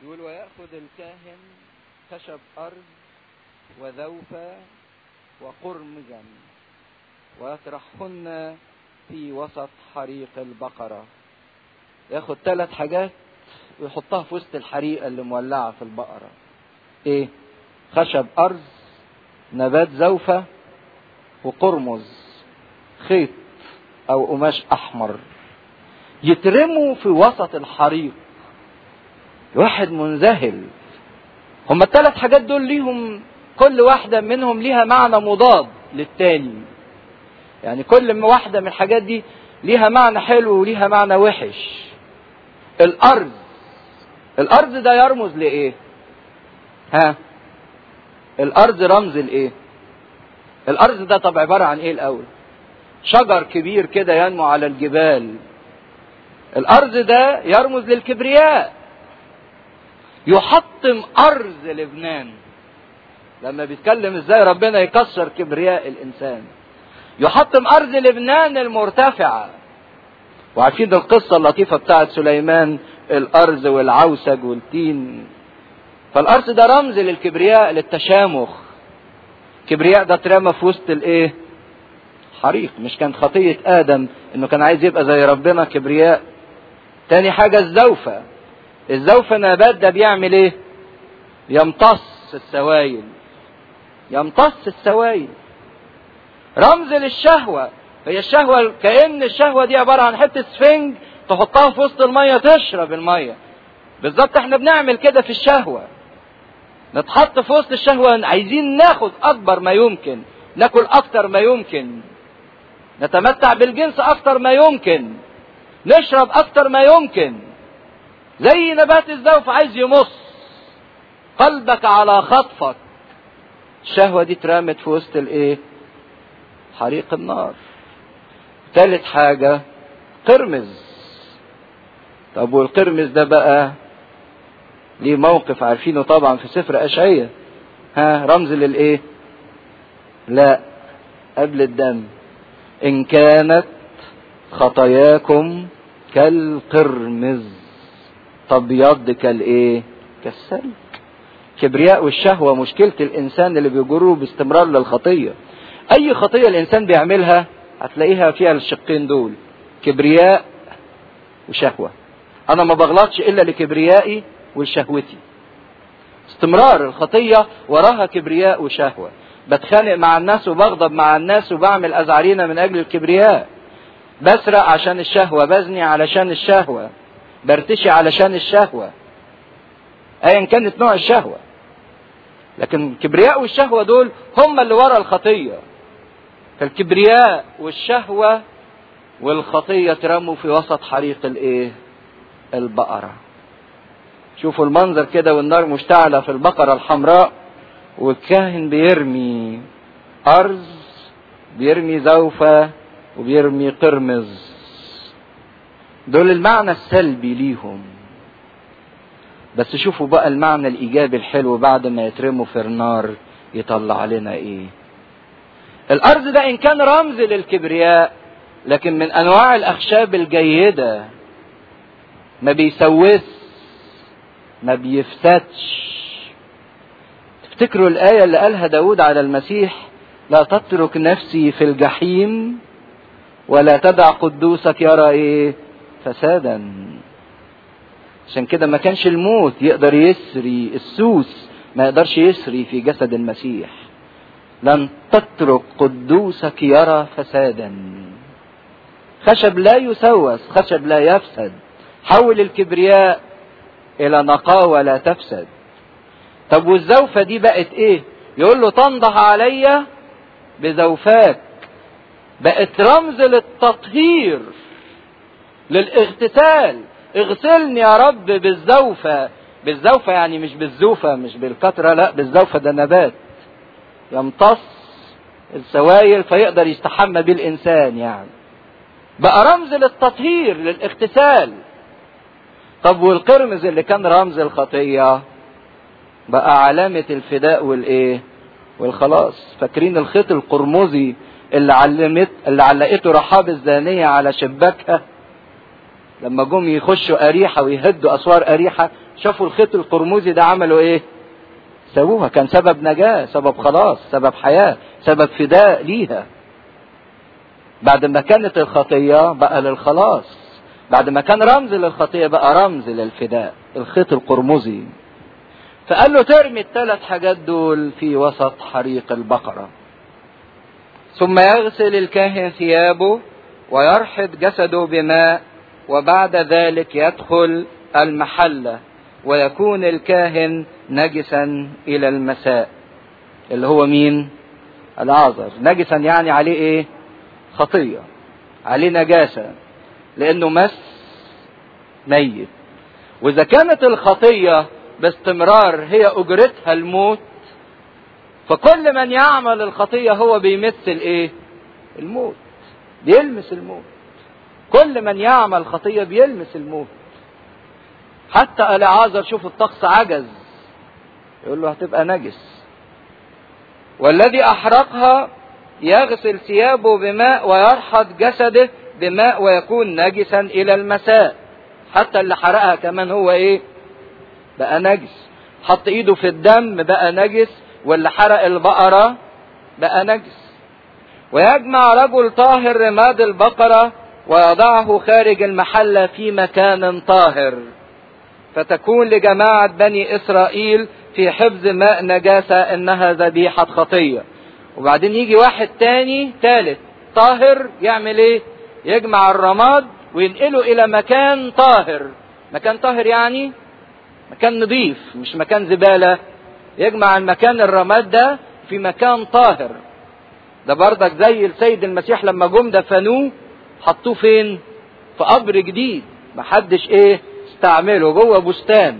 يقول ويأخذ الكاهن خشب أرض وذوفا وقرمزا ويطرحهن في وسط حريق البقرة ياخد ثلاث حاجات ويحطها في وسط الحريقة اللي مولعة في البقرة ايه خشب أرز نبات زوفة وقرمز خيط أو قماش أحمر يترموا في وسط الحريق واحد منذهل هما الثلاث حاجات دول ليهم كل واحدة منهم ليها معنى مضاد للتاني يعني كل واحدة من الحاجات دي ليها معنى حلو وليها معنى وحش الأرض الأرض ده يرمز لإيه ها الأرض رمز لإيه الأرض ده طب عبارة عن إيه الأول شجر كبير كده ينمو على الجبال الأرض ده يرمز للكبرياء يحطم أرض لبنان لما بيتكلم ازاي ربنا يكسر كبرياء الإنسان يحطم أرض لبنان المرتفعة وعارفين القصة اللطيفة بتاعت سليمان الأرز والعوسج والتين فالأرز ده رمز للكبرياء للتشامخ كبرياء ده اترمى في وسط الايه حريق مش كانت خطية آدم انه كان عايز يبقى زي ربنا كبرياء تاني حاجة الزوفة الزوفة نبات ده بيعمل ايه يمتص السوائل يمتص السوائل رمز للشهوة هي الشهوة كأن الشهوة دي عبارة عن حتة سفنج تحطها في وسط المية تشرب المية بالظبط احنا بنعمل كده في الشهوة نتحط في وسط الشهوة عايزين ناخد أكبر ما يمكن ناكل أكتر ما يمكن نتمتع بالجنس أكتر ما يمكن نشرب أكتر ما يمكن زي نبات الزوف عايز يمص قلبك على خطفك الشهوة دي اترمت في وسط الايه حريق النار ثالث حاجة قرمز طب والقرمز ده بقى ليه موقف عارفينه طبعا في سفر أشعية ها رمز للايه لا قبل الدم إن كانت خطاياكم كالقرمز تبيض كالايه كالسلك كبرياء والشهوة مشكلة الإنسان اللي بيجره باستمرار للخطية أي خطية الإنسان بيعملها هتلاقيها فيها الشقين دول كبرياء وشهوة أنا ما بغلطش إلا لكبريائي ولشهوتي استمرار الخطية وراها كبرياء وشهوة بتخانق مع الناس وبغضب مع الناس وبعمل أزعرينة من أجل الكبرياء بسرق عشان الشهوة بزني علشان الشهوة برتشي علشان الشهوة ايا كانت نوع الشهوة لكن الكبرياء والشهوة دول هم اللي ورا الخطية فالكبرياء والشهوة والخطية ترموا في وسط حريق الايه البقرة شوفوا المنظر كده والنار مشتعلة في البقرة الحمراء والكاهن بيرمي أرز بيرمي زوفة وبيرمي قرمز دول المعنى السلبي ليهم بس شوفوا بقى المعنى الايجابي الحلو بعد ما يترموا في النار يطلع لنا ايه الارض ده ان كان رمز للكبرياء لكن من انواع الاخشاب الجيده ما بيسوس ما بيفتتش تفتكروا الايه اللي قالها داود على المسيح لا تترك نفسي في الجحيم ولا تدع قدوسك يرى ايه فسادا عشان كده ما كانش الموت يقدر يسري السوس ما يقدرش يسري في جسد المسيح لن تترك قدوسك يرى فسادا خشب لا يسوس خشب لا يفسد حول الكبرياء الى نقاوة لا تفسد طب والزوفة دي بقت ايه يقول له تنضح عليا بزوفاك بقت رمز للتطهير للاغتسال اغسلني يا رب بالزوفة بالزوفة يعني مش بالزوفة مش بالكترة لا بالزوفة ده نبات يمتص السوائل فيقدر يستحمى بيه الإنسان يعني بقى رمز للتطهير للاغتسال طب والقرمز اللي كان رمز الخطية بقى علامة الفداء والايه والخلاص فاكرين الخيط القرمزي اللي علمت اللي علقته رحاب الزانية على شباكها لما جم يخشوا أريحة ويهدوا أسوار أريحة شافوا الخيط القرمزي ده عملوا ايه سابوها كان سبب نجاة سبب خلاص سبب حياة سبب فداء ليها بعد ما كانت الخطية بقى للخلاص بعد ما كان رمز للخطية بقى رمز للفداء الخيط القرمزي فقال له ترمي الثلاث حاجات دول في وسط حريق البقرة ثم يغسل الكاهن ثيابه ويرحض جسده بماء وبعد ذلك يدخل المحلة ويكون الكاهن نجسا إلى المساء اللي هو مين العازر نجسا يعني عليه ايه خطية عليه نجاسة لانه مس ميت واذا كانت الخطية باستمرار هي اجرتها الموت فكل من يعمل الخطية هو بيمثل ايه الموت بيلمس الموت كل من يعمل خطية بيلمس الموت حتى العازر شوف الطقس عجز يقول له هتبقى نجس والذي احرقها يغسل ثيابه بماء ويرحض جسده بماء ويكون نجسا الى المساء حتى اللي حرقها كمان هو ايه بقى نجس حط ايده في الدم بقى نجس واللي حرق البقرة بقى نجس ويجمع رجل طاهر رماد البقرة ويضعه خارج المحلة في مكان طاهر فتكون لجماعة بني إسرائيل في حفظ ماء نجاسة إنها ذبيحة خطية وبعدين يجي واحد تاني تالت طاهر يعمل ايه يجمع الرماد وينقله الى مكان طاهر مكان طاهر يعني مكان نظيف مش مكان زبالة يجمع المكان الرماد ده في مكان طاهر ده بردك زي السيد المسيح لما جم دفنوه حطوه فين في قبر جديد محدش ايه استعمله جوه بستان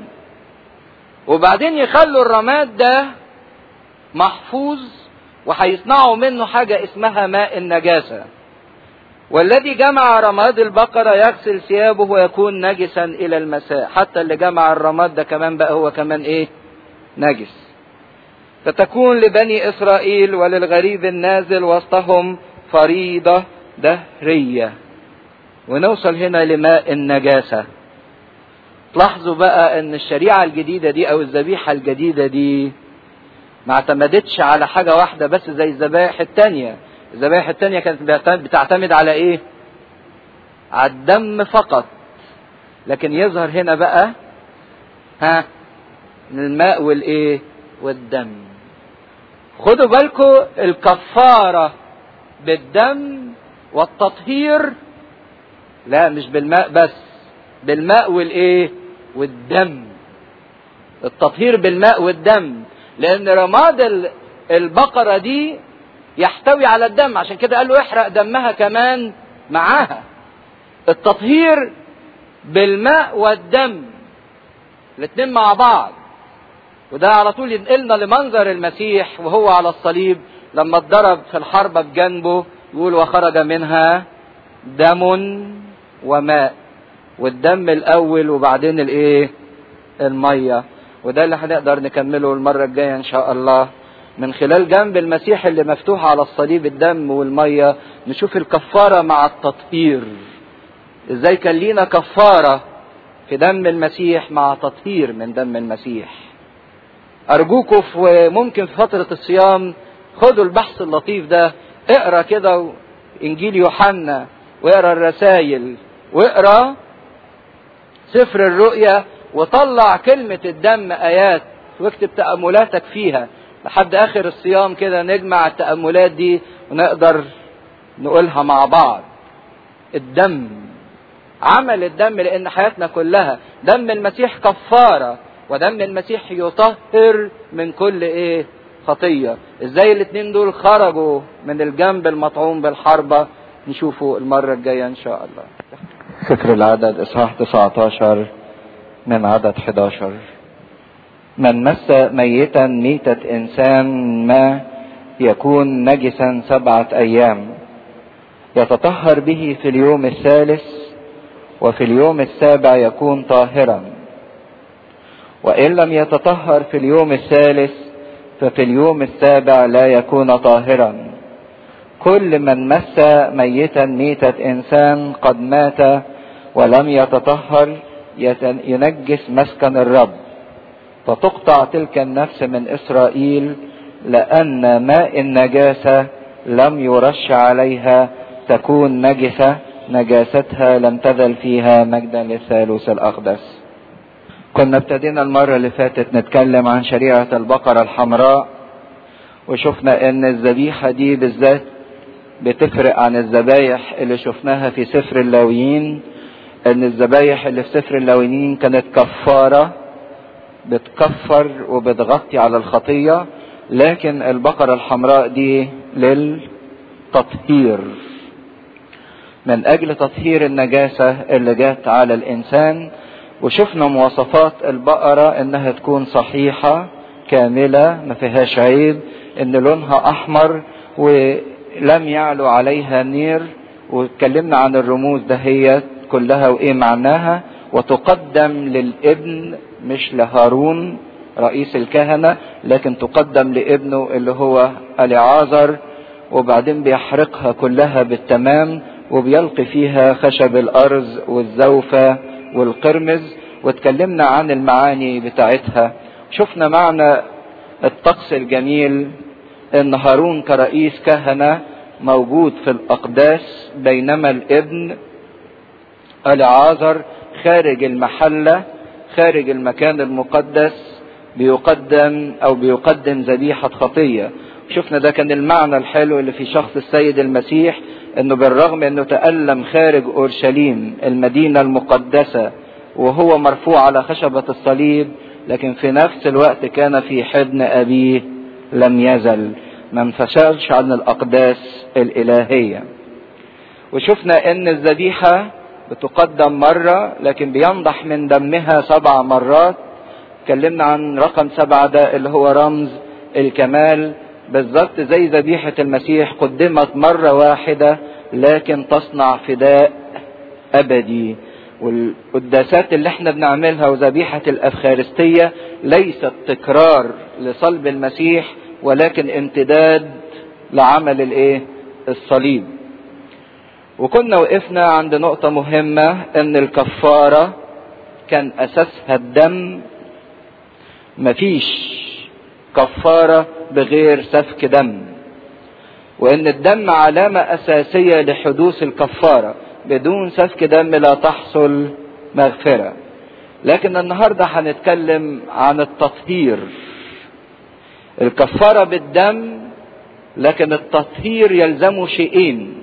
وبعدين يخلوا الرماد ده محفوظ وهيصنعوا منه حاجة اسمها ماء النجاسة والذي جمع رماد البقرة يغسل ثيابه ويكون نجسا إلى المساء حتى اللي جمع الرماد ده كمان بقى هو كمان إيه نجس فتكون لبني إسرائيل وللغريب النازل وسطهم فريضة دهرية ونوصل هنا لماء النجاسة تلاحظوا بقى ان الشريعة الجديدة دي او الذبيحة الجديدة دي ما اعتمدتش على حاجة واحدة بس زي الذبائح التانية الذبائح التانية كانت بتعتمد على ايه على الدم فقط لكن يظهر هنا بقى ها الماء والايه والدم خدوا بالكم الكفارة بالدم والتطهير لا مش بالماء بس بالماء والايه والدم التطهير بالماء والدم لان رماد البقرة دي يحتوي على الدم عشان كده قال له احرق دمها كمان معاها التطهير بالماء والدم الاتنين مع بعض وده على طول ينقلنا لمنظر المسيح وهو على الصليب لما اتضرب في الحربة بجنبه يقول وخرج منها دم وماء والدم الاول وبعدين الايه الميه وده اللي هنقدر نكمله المرة الجاية إن شاء الله من خلال جنب المسيح اللي مفتوح على الصليب الدم والمية نشوف الكفارة مع التطهير ازاي كان لينا كفارة في دم المسيح مع تطهير من دم المسيح أرجوكم في ممكن في فترة الصيام خدوا البحث اللطيف ده اقرا كده إنجيل يوحنا واقرا الرسائل واقرا سفر الرؤيا وطلع كلمة الدم آيات واكتب تأملاتك فيها لحد آخر الصيام كده نجمع التأملات دي ونقدر نقولها مع بعض الدم عمل الدم لأن حياتنا كلها دم المسيح كفارة ودم المسيح يطهر من كل ايه خطية ازاي الاتنين دول خرجوا من الجنب المطعوم بالحربة نشوفه المرة الجاية ان شاء الله سفر العدد اصحاح 19 من عدد 11 من مس ميتا ميتة انسان ما يكون نجسا سبعة ايام يتطهر به في اليوم الثالث وفي اليوم السابع يكون طاهرا وان لم يتطهر في اليوم الثالث ففي اليوم السابع لا يكون طاهرا كل من مس ميتا ميتة انسان قد مات ولم يتطهر ينجس مسكن الرب فتقطع تلك النفس من اسرائيل لان ماء النجاسه لم يرش عليها تكون نجسه نجاستها لم تزل فيها مجدا للثالوث الاقدس كنا ابتدينا المرة اللي فاتت نتكلم عن شريعة البقرة الحمراء وشفنا ان الذبيحة دي بالذات بتفرق عن الذبايح اللي شفناها في سفر اللاويين ان الذبايح اللي في سفر اللاويين كانت كفارة بتكفر وبتغطي على الخطية لكن البقرة الحمراء دي للتطهير من اجل تطهير النجاسة اللي جات على الانسان وشفنا مواصفات البقرة انها تكون صحيحة كاملة ما فيهاش عيب ان لونها احمر ولم يعلو عليها نير واتكلمنا عن الرموز دهيت كلها وايه معناها وتقدم للابن مش لهارون رئيس الكهنة لكن تقدم لابنه اللي هو اليعازر وبعدين بيحرقها كلها بالتمام وبيلقي فيها خشب الارز والزوفة والقرمز واتكلمنا عن المعاني بتاعتها شفنا معنى الطقس الجميل ان هارون كرئيس كهنة موجود في الاقداس بينما الابن العازر خارج المحلة خارج المكان المقدس بيقدم او بيقدم ذبيحة خطية شفنا ده كان المعنى الحلو اللي في شخص السيد المسيح انه بالرغم انه تألم خارج اورشليم المدينة المقدسة وهو مرفوع على خشبة الصليب لكن في نفس الوقت كان في حضن ابيه لم يزل ما انفصلش عن الاقداس الالهية وشفنا ان الذبيحة بتقدم مرة لكن بينضح من دمها سبع مرات اتكلمنا عن رقم سبعة ده اللي هو رمز الكمال بالظبط زي ذبيحة المسيح قدمت مرة واحدة لكن تصنع فداء أبدي والقداسات اللي احنا بنعملها وذبيحة الأفخارستية ليست تكرار لصلب المسيح ولكن امتداد لعمل الايه الصليب وكنا وقفنا عند نقطة مهمة ان الكفارة كان اساسها الدم مفيش كفارة بغير سفك دم وان الدم علامة اساسية لحدوث الكفارة بدون سفك دم لا تحصل مغفرة لكن النهاردة هنتكلم عن التطهير الكفارة بالدم لكن التطهير يلزمه شيئين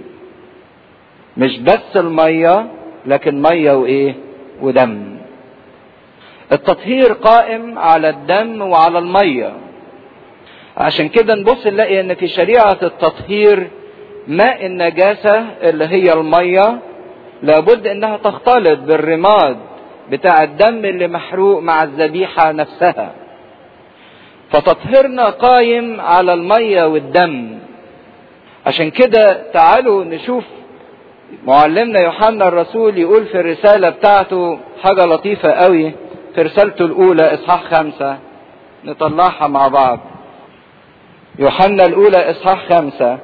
مش بس المية لكن مية وايه ودم التطهير قائم على الدم وعلى الميه عشان كده نبص نلاقي ان في شريعة التطهير ماء النجاسة اللي هي المية لابد انها تختلط بالرماد بتاع الدم اللي محروق مع الذبيحة نفسها فتطهيرنا قايم على المية والدم عشان كده تعالوا نشوف معلمنا يوحنا الرسول يقول في الرسالة بتاعته حاجة لطيفة قوي في رسالته الأولى إصحاح خمسة نطلعها مع بعض يوحنا الأولى إصحاح خمسة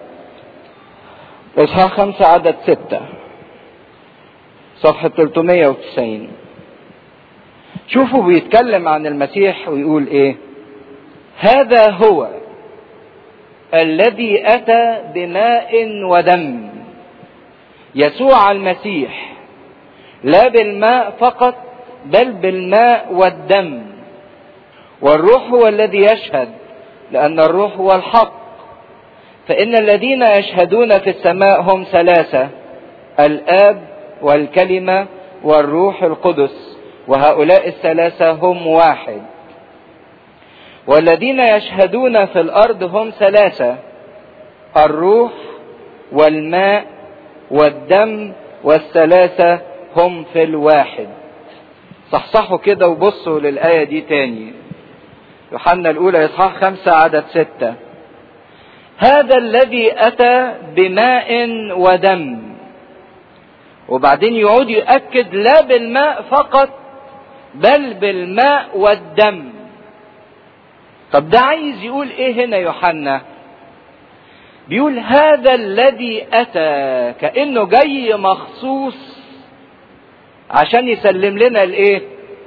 إصحاح خمسة عدد ستة صفحة 390 شوفوا بيتكلم عن المسيح ويقول إيه هذا هو الذي أتى بماء ودم يسوع المسيح لا بالماء فقط بل بالماء والدم والروح هو الذي يشهد لأن الروح هو الحق فإن الذين يشهدون في السماء هم ثلاثة الآب والكلمة والروح القدس وهؤلاء الثلاثة هم واحد والذين يشهدون في الأرض هم ثلاثة الروح والماء والدم والثلاثة هم في الواحد صحصحوا كده وبصوا للآية دي تاني يوحنا الأولى إصحاح خمسة عدد ستة هذا الذي أتى بماء ودم وبعدين يعود يؤكد لا بالماء فقط بل بالماء والدم طب ده عايز يقول ايه هنا يوحنا بيقول هذا الذي اتى كانه جاي مخصوص عشان يسلم لنا الايه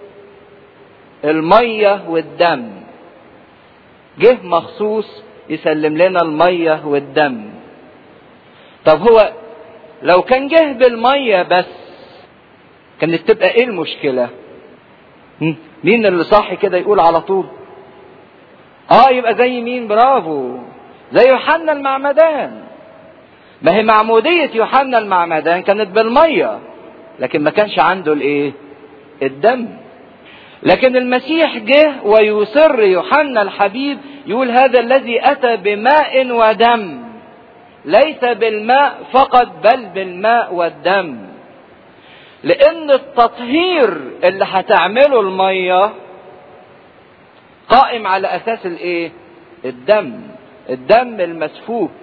المية والدم جه مخصوص يسلم لنا المية والدم طب هو لو كان جه بالمية بس كانت تبقى ايه المشكلة مين اللي صح كده يقول على طول اه يبقى زي مين برافو زي يوحنا المعمدان ما هي معمودية يوحنا المعمدان كانت بالمية لكن ما كانش عنده الايه الدم لكن المسيح جه ويصر يوحنا الحبيب يقول هذا الذي اتى بماء ودم ليس بالماء فقط بل بالماء والدم لان التطهير اللي هتعمله الميه قائم على اساس الايه الدم الدم المسفوك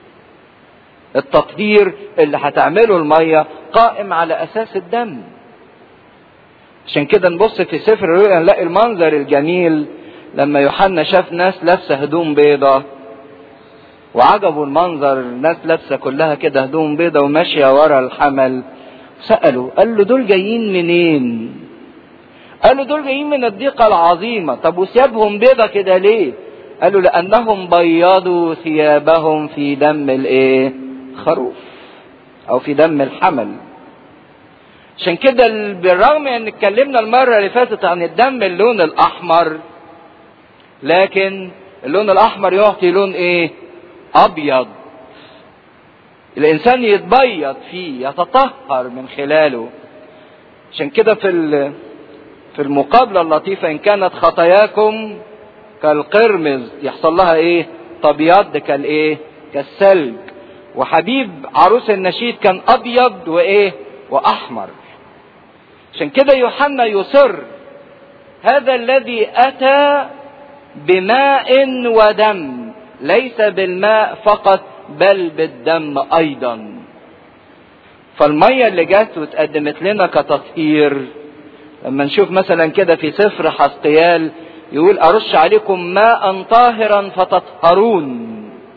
التطهير اللي هتعمله الميه قائم على اساس الدم عشان كده نبص في سفر الرؤيا نلاقي المنظر الجميل لما يوحنا شاف ناس لابسه هدوم بيضة وعجبوا المنظر ناس لابسه كلها كده هدوم بيضة وماشيه ورا الحمل سألوا قال له دول جايين منين؟ قالوا دول جايين من الضيقة العظيمة طب وثيابهم بيضة كده ليه؟ قالوا لأنهم بيضوا ثيابهم في دم الإيه؟ خروف أو في دم الحمل عشان كده بالرغم ان اتكلمنا المره اللي فاتت عن الدم اللون الاحمر لكن اللون الاحمر يعطي لون ايه ابيض الانسان يتبيض فيه يتطهر من خلاله عشان كده في في المقابله اللطيفه ان كانت خطاياكم كالقرمز يحصل لها ايه تبيض كالايه كالثلج وحبيب عروس النشيد كان ابيض وايه واحمر عشان كده يوحنا يصر هذا الذي اتى بماء ودم ليس بالماء فقط بل بالدم ايضا فالميه اللي جت واتقدمت لنا كتطهير لما نشوف مثلا كده في سفر حسقيال يقول ارش عليكم ماء طاهرا فتطهرون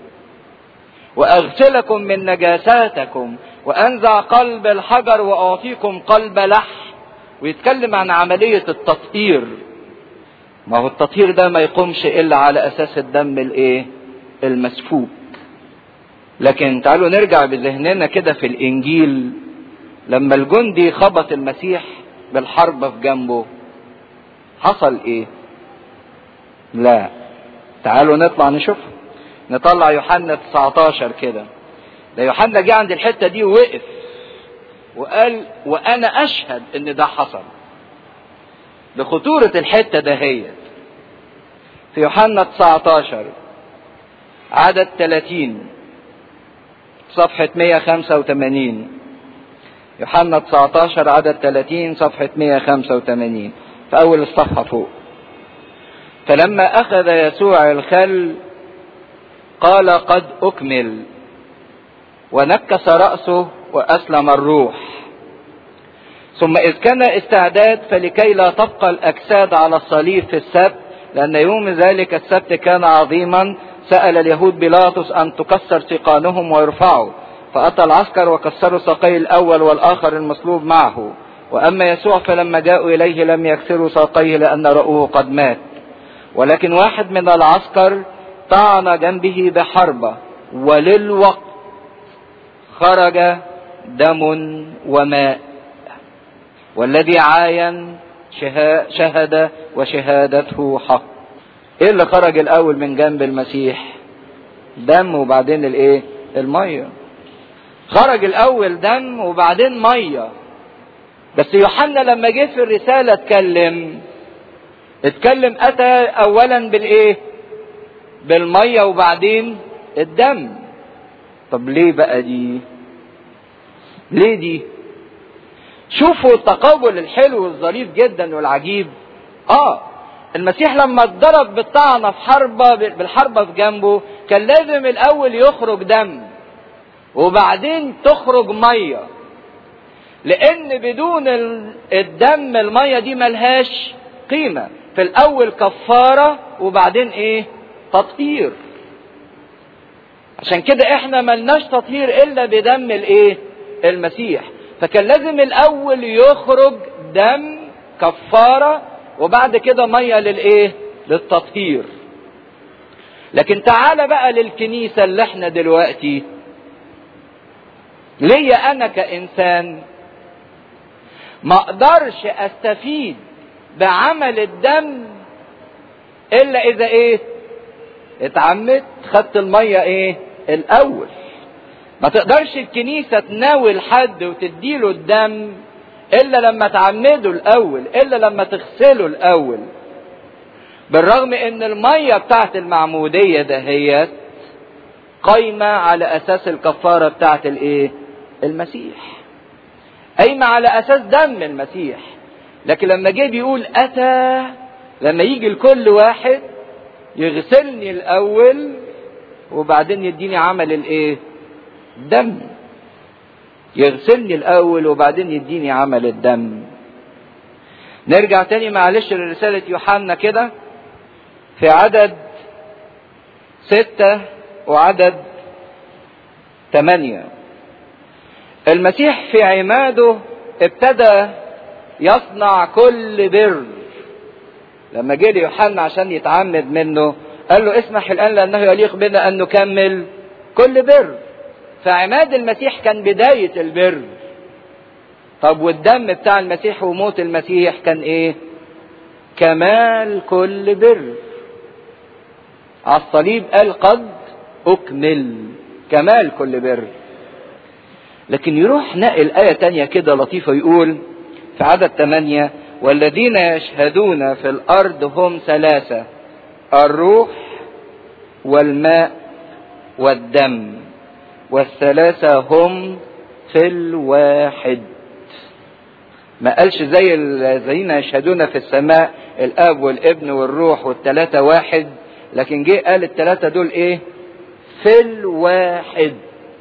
واغسلكم من نجاساتكم وانزع قلب الحجر واعطيكم قلب لحم ويتكلم عن عملية التطهير ما هو التطهير ده ما يقومش الا على اساس الدم الايه المسفوك لكن تعالوا نرجع بذهننا كده في الانجيل لما الجندي خبط المسيح بالحربة في جنبه حصل ايه لا تعالوا نطلع نشوف نطلع يوحنا 19 كده ده يوحنا جه عند الحته دي ووقف وقال وانا اشهد ان ده حصل بخطورة الحتة دهيت في يوحنا 19 عدد 30 صفحة 185 يوحنا 19 عدد 30 صفحة 185 في أول الصفحة فوق فلما أخذ يسوع الخل قال قد أكمل ونكس رأسه وأسلم الروح ثم إذ كان استعداد فلكي لا تبقى الأجساد على الصليب في السبت لأن يوم ذلك السبت كان عظيما سأل اليهود بيلاطس أن تكسر سيقانهم ويرفعوا فأتى العسكر وكسروا ساقي الأول والآخر المصلوب معه وأما يسوع فلما جاءوا إليه لم يكسروا ساقيه لأن رأوه قد مات ولكن واحد من العسكر طعن جنبه بحربة وللوقت خرج دم وماء والذي عاين شهد وشهادته حق ايه اللي خرج الاول من جنب المسيح دم وبعدين الايه الميه خرج الاول دم وبعدين ميه بس يوحنا لما جه في الرساله اتكلم اتكلم اتى اولا بالايه بالميه وبعدين الدم طب ليه بقى دي ليه دي شوفوا التقابل الحلو والظريف جدا والعجيب اه المسيح لما اتضرب بالطعنه في حربه بالحربه في جنبه كان لازم الاول يخرج دم وبعدين تخرج ميه لان بدون الدم الميه دي ملهاش قيمه في الاول كفاره وبعدين ايه تطهير عشان كده احنا ملناش تطهير الا بدم الايه المسيح فكان لازم الاول يخرج دم كفاره وبعد كده ميه للايه للتطهير لكن تعالى بقى للكنيسه اللي احنا دلوقتي ليا انا كانسان ما اقدرش استفيد بعمل الدم الا اذا ايه اتعمدت خدت الميه ايه الاول ما تقدرش الكنيسه تناول حد وتديله الدم الا لما تعمده الاول الا لما تغسله الاول بالرغم ان الميه بتاعت المعموديه دهيت قايمه على اساس الكفاره بتاعت الايه المسيح قايمه على اساس دم المسيح لكن لما جه بيقول اتى لما يجي لكل واحد يغسلني الاول وبعدين يديني عمل الايه دم يغسلني الاول وبعدين يديني عمل الدم نرجع تاني معلش لرسالة يوحنا كده في عدد ستة وعدد ثمانية المسيح في عماده ابتدى يصنع كل بر لما جه ليوحنا عشان يتعمد منه قال له اسمح الان لانه يليق بنا ان نكمل كل بر فعماد المسيح كان بداية البر طب والدم بتاع المسيح وموت المسيح كان ايه كمال كل بر على الصليب قال قد اكمل كمال كل بر لكن يروح نقل آية تانية كده لطيفة يقول في عدد ثمانية والذين يشهدون في الأرض هم ثلاثة الروح والماء والدم والثلاثة هم في الواحد ما قالش زي الذين يشهدون في السماء الاب والابن والروح والثلاثة واحد لكن جه قال الثلاثة دول ايه في الواحد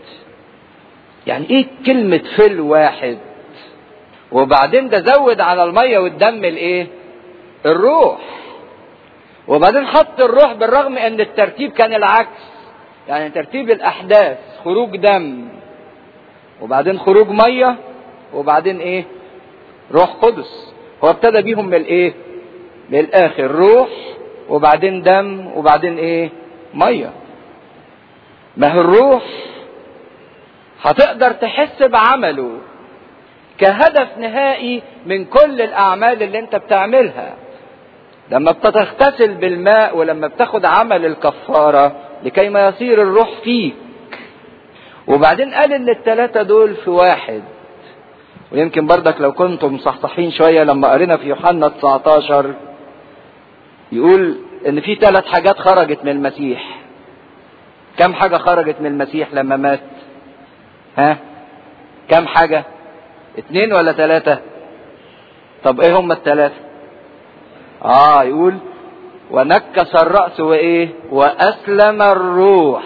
يعني ايه كلمة في الواحد وبعدين ده زود على المية والدم الايه الروح وبعدين حط الروح بالرغم ان الترتيب كان العكس يعني ترتيب الاحداث خروج دم وبعدين خروج ميه وبعدين ايه روح قدس هو ابتدى بيهم من الايه من الاخر روح وبعدين دم وبعدين ايه ميه ما هو الروح هتقدر تحس بعمله كهدف نهائي من كل الاعمال اللي انت بتعملها لما بتغتسل بالماء ولما بتاخد عمل الكفاره لكي ما يصير الروح فيك وبعدين قال ان الثلاثة دول في واحد ويمكن بردك لو كنتم مصحصحين شوية لما قرينا في يوحنا 19 يقول ان في ثلاث حاجات خرجت من المسيح كم حاجة خرجت من المسيح لما مات ها كم حاجة اتنين ولا ثلاثة طب ايه هم الثلاثة اه يقول ونكس الرأس وايه واسلم الروح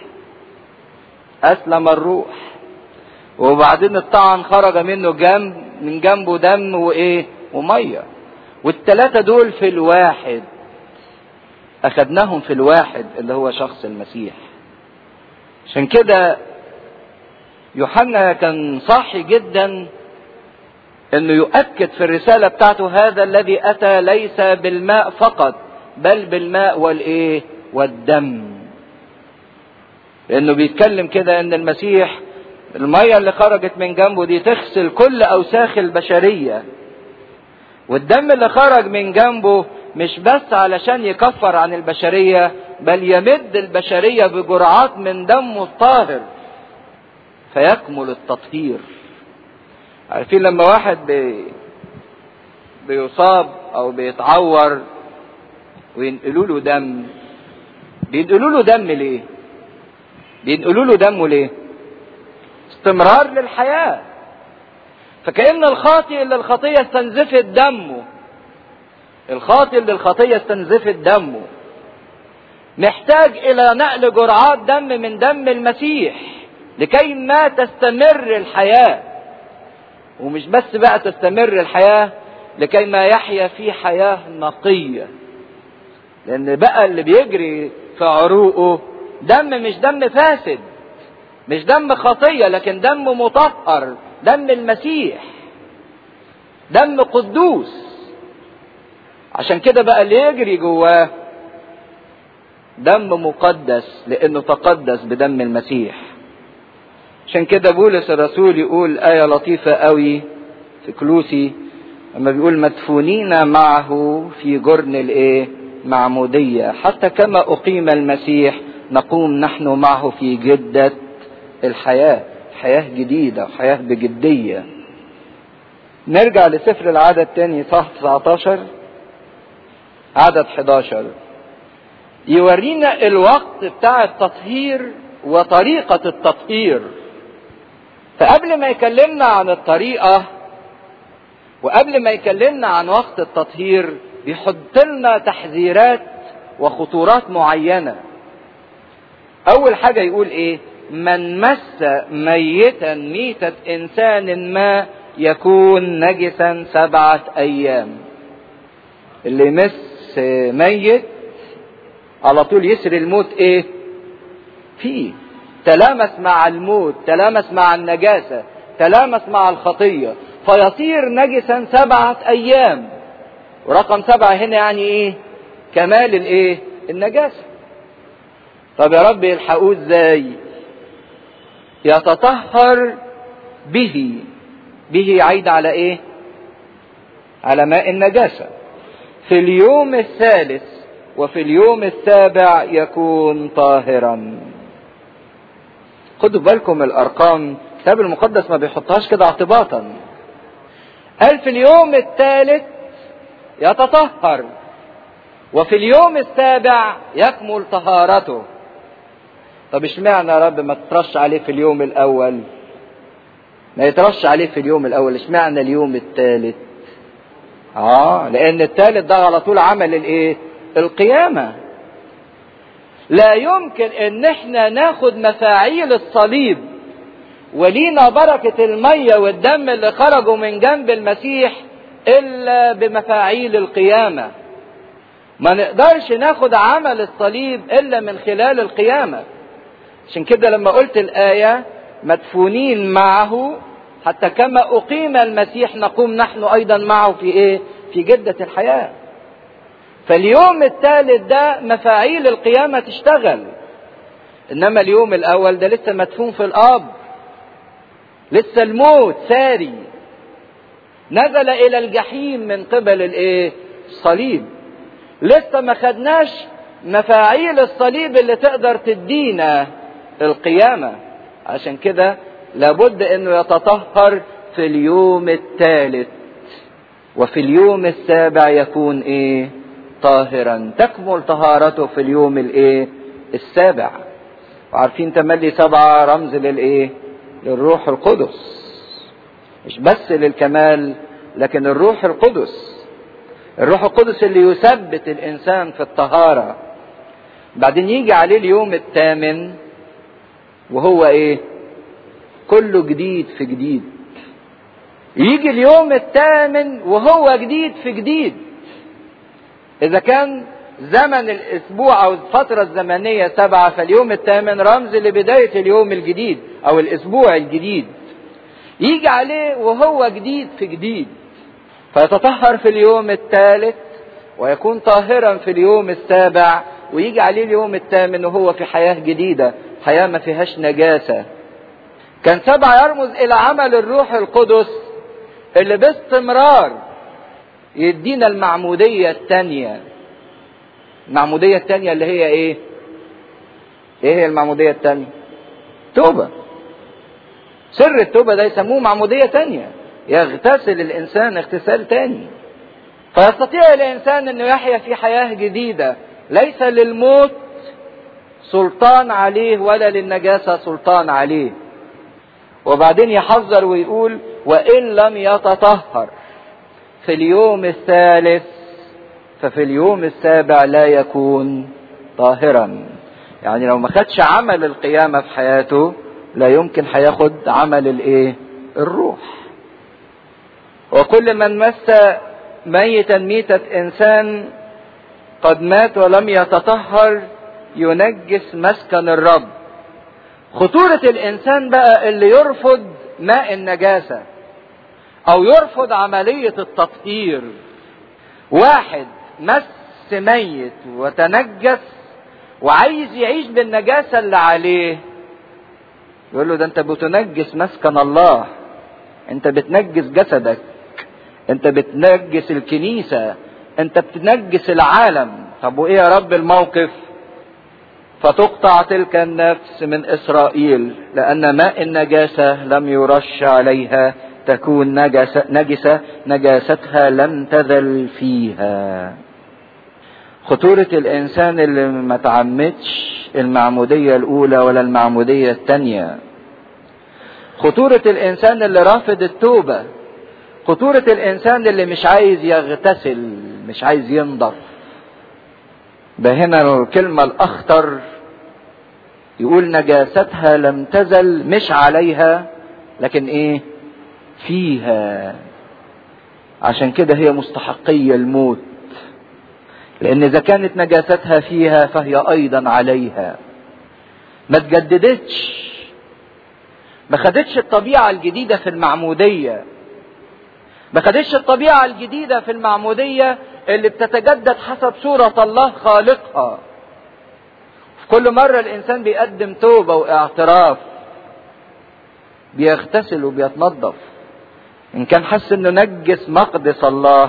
اسلم الروح وبعدين الطعن خرج منه جنب من جنبه دم وايه وميه والثلاثه دول في الواحد اخدناهم في الواحد اللي هو شخص المسيح عشان كده يوحنا كان صاحي جدا انه يؤكد في الرساله بتاعته هذا الذي اتى ليس بالماء فقط بل بالماء والايه والدم لانه بيتكلم كده ان المسيح المية اللي خرجت من جنبه دي تغسل كل اوساخ البشرية والدم اللي خرج من جنبه مش بس علشان يكفر عن البشرية بل يمد البشرية بجرعات من دمه الطاهر فيكمل التطهير عارفين لما واحد بي بيصاب او بيتعور وينقلوا له دم بينقلوا له دم ليه بينقلوا له دمه ليه استمرار للحياة فكأن الخاطئ اللي الخطية استنزفت دمه الخاطئ اللي الخطية استنزفت دمه محتاج إلى نقل جرعات دم من دم المسيح لكي ما تستمر الحياة ومش بس بقى تستمر الحياة لكي ما يحيا في حياة نقية لأن بقى اللي بيجري في عروقه دم مش دم فاسد مش دم خطية لكن دم مطهر دم المسيح دم قدوس عشان كده بقى اللي يجري جواه دم مقدس لانه تقدس بدم المسيح عشان كده بولس الرسول يقول آية لطيفة قوي في كلوسي لما بيقول مدفونين معه في جرن الايه معمودية حتى كما أقيم المسيح نقوم نحن معه في جدة الحياة حياة جديدة حياة بجدية نرجع لسفر العدد تاني صح 19 عدد 11 يورينا الوقت بتاع التطهير وطريقة التطهير فقبل ما يكلمنا عن الطريقة وقبل ما يكلمنا عن وقت التطهير بيحط لنا تحذيرات وخطورات معينة أول حاجة يقول إيه من مس ميتا ميتة إنسان ما يكون نجسا سبعة أيام اللي يمس ميت على طول يسري الموت إيه فيه تلامس مع الموت تلامس مع النجاسة تلامس مع الخطية فيصير نجسا سبعة أيام ورقم سبعة هنا يعني إيه كمال الإيه النجاسة طب يا رب يلحقوه ازاي يتطهر به به عيد على ايه على ماء النجاسة في اليوم الثالث وفي اليوم السابع يكون طاهرا خدوا بالكم الارقام الكتاب المقدس ما بيحطهاش كده اعتباطا قال في اليوم الثالث يتطهر وفي اليوم السابع يكمل طهارته طب اشمعنى يا رب ما تترش عليه في اليوم الاول ما يترش عليه في اليوم الاول اشمعنى اليوم الثالث اه لان الثالث ده على طول عمل الايه القيامه لا يمكن ان احنا ناخد مفاعيل الصليب ولينا بركة المية والدم اللي خرجوا من جنب المسيح إلا بمفاعيل القيامة ما نقدرش ناخد عمل الصليب إلا من خلال القيامة عشان كده لما قلت الآية مدفونين معه حتى كما أقيم المسيح نقوم نحن أيضا معه في إيه؟ في جدة الحياة. فاليوم الثالث ده مفاعيل القيامة تشتغل. إنما اليوم الأول ده لسه مدفون في الأرض. لسه الموت ساري. نزل إلى الجحيم من قبل الإيه؟ الصليب. لسه ما خدناش مفاعيل الصليب اللي تقدر تدينا القيامة عشان كده لابد انه يتطهر في اليوم الثالث وفي اليوم السابع يكون ايه طاهرا تكمل طهارته في اليوم الايه السابع وعارفين تملي سبعة رمز للايه للروح القدس مش بس للكمال لكن الروح القدس الروح القدس اللي يثبت الانسان في الطهاره بعدين يجي عليه اليوم الثامن وهو ايه كله جديد في جديد يجي اليوم الثامن وهو جديد في جديد اذا كان زمن الاسبوع او الفترة الزمنية سبعة فاليوم الثامن رمز لبداية اليوم الجديد او الاسبوع الجديد يجي عليه وهو جديد في جديد فيتطهر في اليوم الثالث ويكون طاهرا في اليوم السابع ويجي عليه اليوم الثامن وهو في حياة جديدة حياة ما فيهاش نجاسة كان سبعة يرمز إلى عمل الروح القدس اللي باستمرار يدينا المعمودية الثانية المعمودية الثانية اللي هي إيه؟ إيه هي المعمودية الثانية؟ توبة سر التوبة ده يسموه معمودية تانية يغتسل الإنسان اغتسال تاني فيستطيع الإنسان أنه يحيا في حياة جديدة ليس للموت سلطان عليه ولا للنجاسة سلطان عليه وبعدين يحذر ويقول وإن لم يتطهر في اليوم الثالث ففي اليوم السابع لا يكون طاهرا يعني لو ما خدش عمل القيامة في حياته لا يمكن هياخد عمل الايه الروح وكل من مس ميتا ميتة انسان قد مات ولم يتطهر ينجس مسكن الرب خطورة الانسان بقى اللي يرفض ماء النجاسة او يرفض عملية التطهير واحد مس ميت وتنجس وعايز يعيش بالنجاسة اللي عليه يقول له ده انت بتنجس مسكن الله انت بتنجس جسدك انت بتنجس الكنيسة انت بتنجس العالم طب وايه يا رب الموقف فتقطع تلك النفس من اسرائيل لان ماء النجاسة لم يرش عليها تكون نجسة, نجسة نجاستها لم تزل فيها خطورة الإنسان اللي ما تعمدش المعمودية الأولى ولا المعمودية الثانية خطورة الإنسان اللي رافض التوبة خطورة الإنسان اللي مش عايز يغتسل مش عايز ينضف ده هنا الكلمة الأخطر يقول نجاستها لم تزل مش عليها لكن إيه فيها عشان كده هي مستحقية الموت لأن إذا كانت نجاستها فيها فهي أيضا عليها ما تجددتش ما خدتش الطبيعة الجديدة في المعمودية ما خدتش الطبيعة الجديدة في المعمودية اللي بتتجدد حسب صورة الله خالقها في كل مرة الإنسان بيقدم توبة واعتراف بيغتسل وبيتنظف إن كان حس إنه نجس مقدس الله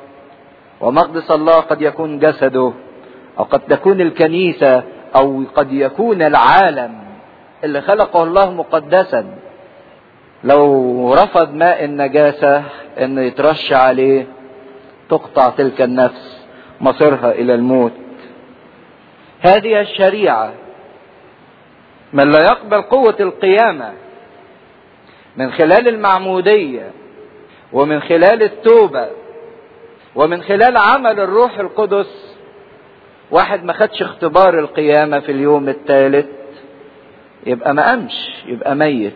ومقدس الله قد يكون جسده او قد تكون الكنيسة او قد يكون العالم اللي خلقه الله مقدسا لو رفض ماء النجاسة انه يترش عليه تقطع تلك النفس مصيرها الى الموت هذه الشريعة من لا يقبل قوة القيامة من خلال المعمودية ومن خلال التوبة ومن خلال عمل الروح القدس واحد ما خدش اختبار القيامة في اليوم الثالث يبقى ما قامش يبقى ميت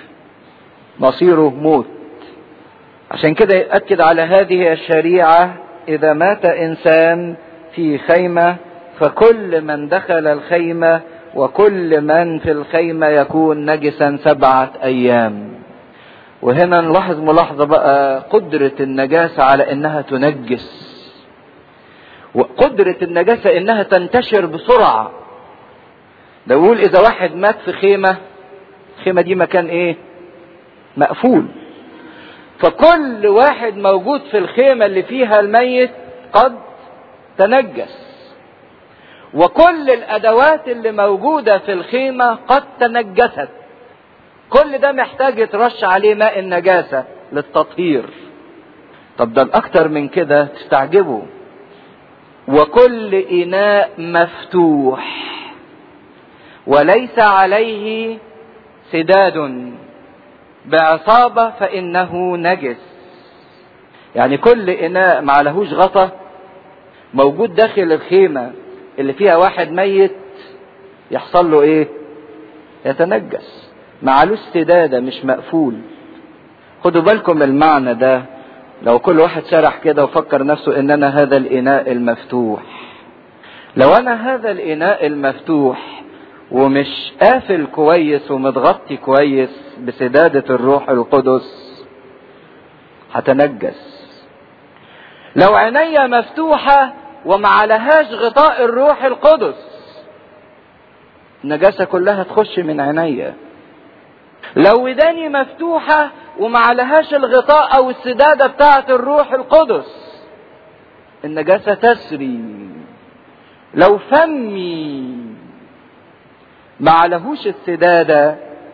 مصيره موت عشان كده يأكد على هذه الشريعة إذا مات إنسان في خيمة فكل من دخل الخيمة وكل من في الخيمة يكون نجسا سبعة أيام وهنا نلاحظ ملاحظة بقى قدرة النجاسة على انها تنجس وقدرة النجاسة انها تنتشر بسرعة ده يقول اذا واحد مات في خيمة الخيمة دي مكان ايه مقفول فكل واحد موجود في الخيمة اللي فيها الميت قد تنجس وكل الادوات اللي موجودة في الخيمة قد تنجست كل ده محتاج يترش عليه ماء النجاسة للتطهير طب ده الأكتر من كده تستعجبوا وكل إناء مفتوح وليس عليه سداد بعصابة فإنه نجس يعني كل إناء ما عليهوش غطا موجود داخل الخيمة اللي فيها واحد ميت يحصل له إيه؟ يتنجس معلوش سدادة مش مقفول خدوا بالكم المعنى ده لو كل واحد شرح كده وفكر نفسه ان انا هذا الاناء المفتوح لو انا هذا الاناء المفتوح ومش قافل كويس ومتغطي كويس بسدادة الروح القدس هتنجس لو عينيا مفتوحة ومعلهاش غطاء الروح القدس النجاسة كلها تخش من عينيا لو وداني مفتوحة ومعلهاش الغطاء او السدادة بتاعة الروح القدس النجاسة تسري لو فمي معلهوش السدادة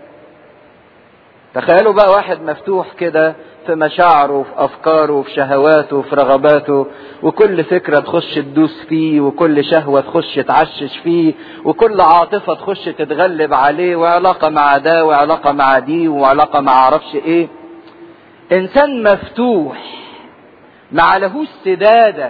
تخيلوا بقى واحد مفتوح كده في مشاعره وفي افكاره وفي شهواته وفي رغباته وكل فكره تخش تدوس فيه وكل شهوه تخش تعشش فيه وكل عاطفه تخش تتغلب عليه وعلاقه مع ده وعلاقه مع دي وعلاقه مع عرفش ايه انسان مفتوح ما عليهوش سداده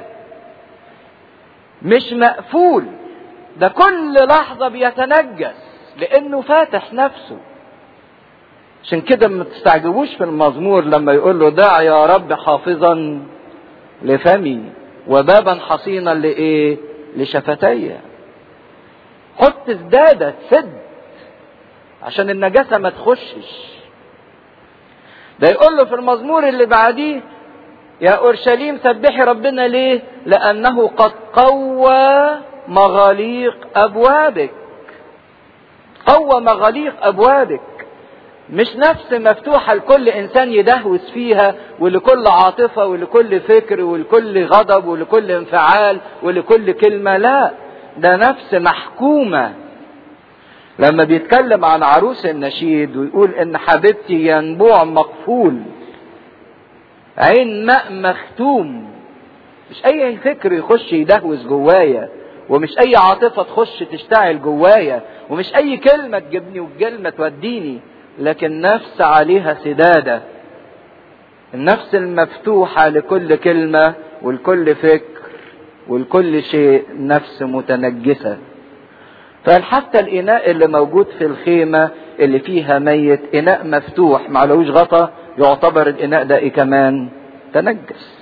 مش مقفول ده كل لحظه بيتنجس لانه فاتح نفسه عشان كده ما تستعجبوش في المزمور لما يقول له دع يا رب حافظا لفمي وبابا حصينا لايه لشفتي حط سدادة سد عشان النجاسة ما تخشش ده يقول له في المزمور اللي بعديه يا اورشليم سبحي ربنا ليه لانه قد قوى مغاليق ابوابك قوى مغاليق ابوابك مش نفس مفتوحة لكل إنسان يدهوس فيها ولكل عاطفة ولكل فكر ولكل غضب ولكل انفعال ولكل كلمة لا ده نفس محكومة لما بيتكلم عن عروس النشيد ويقول إن حبيبتي ينبوع مقفول عين ماء مختوم مش أي فكر يخش يدهوس جوايا ومش أي عاطفة تخش تشتعل جوايا ومش أي كلمة تجيبني وكلمة توديني لكن نفس عليها سدادة النفس المفتوحة لكل كلمة ولكل فكر ولكل شيء نفس متنجسة فحتى الإناء اللي موجود في الخيمة اللي فيها ميت إناء مفتوح معلوش غطا يعتبر الإناء ده إيه كمان تنجس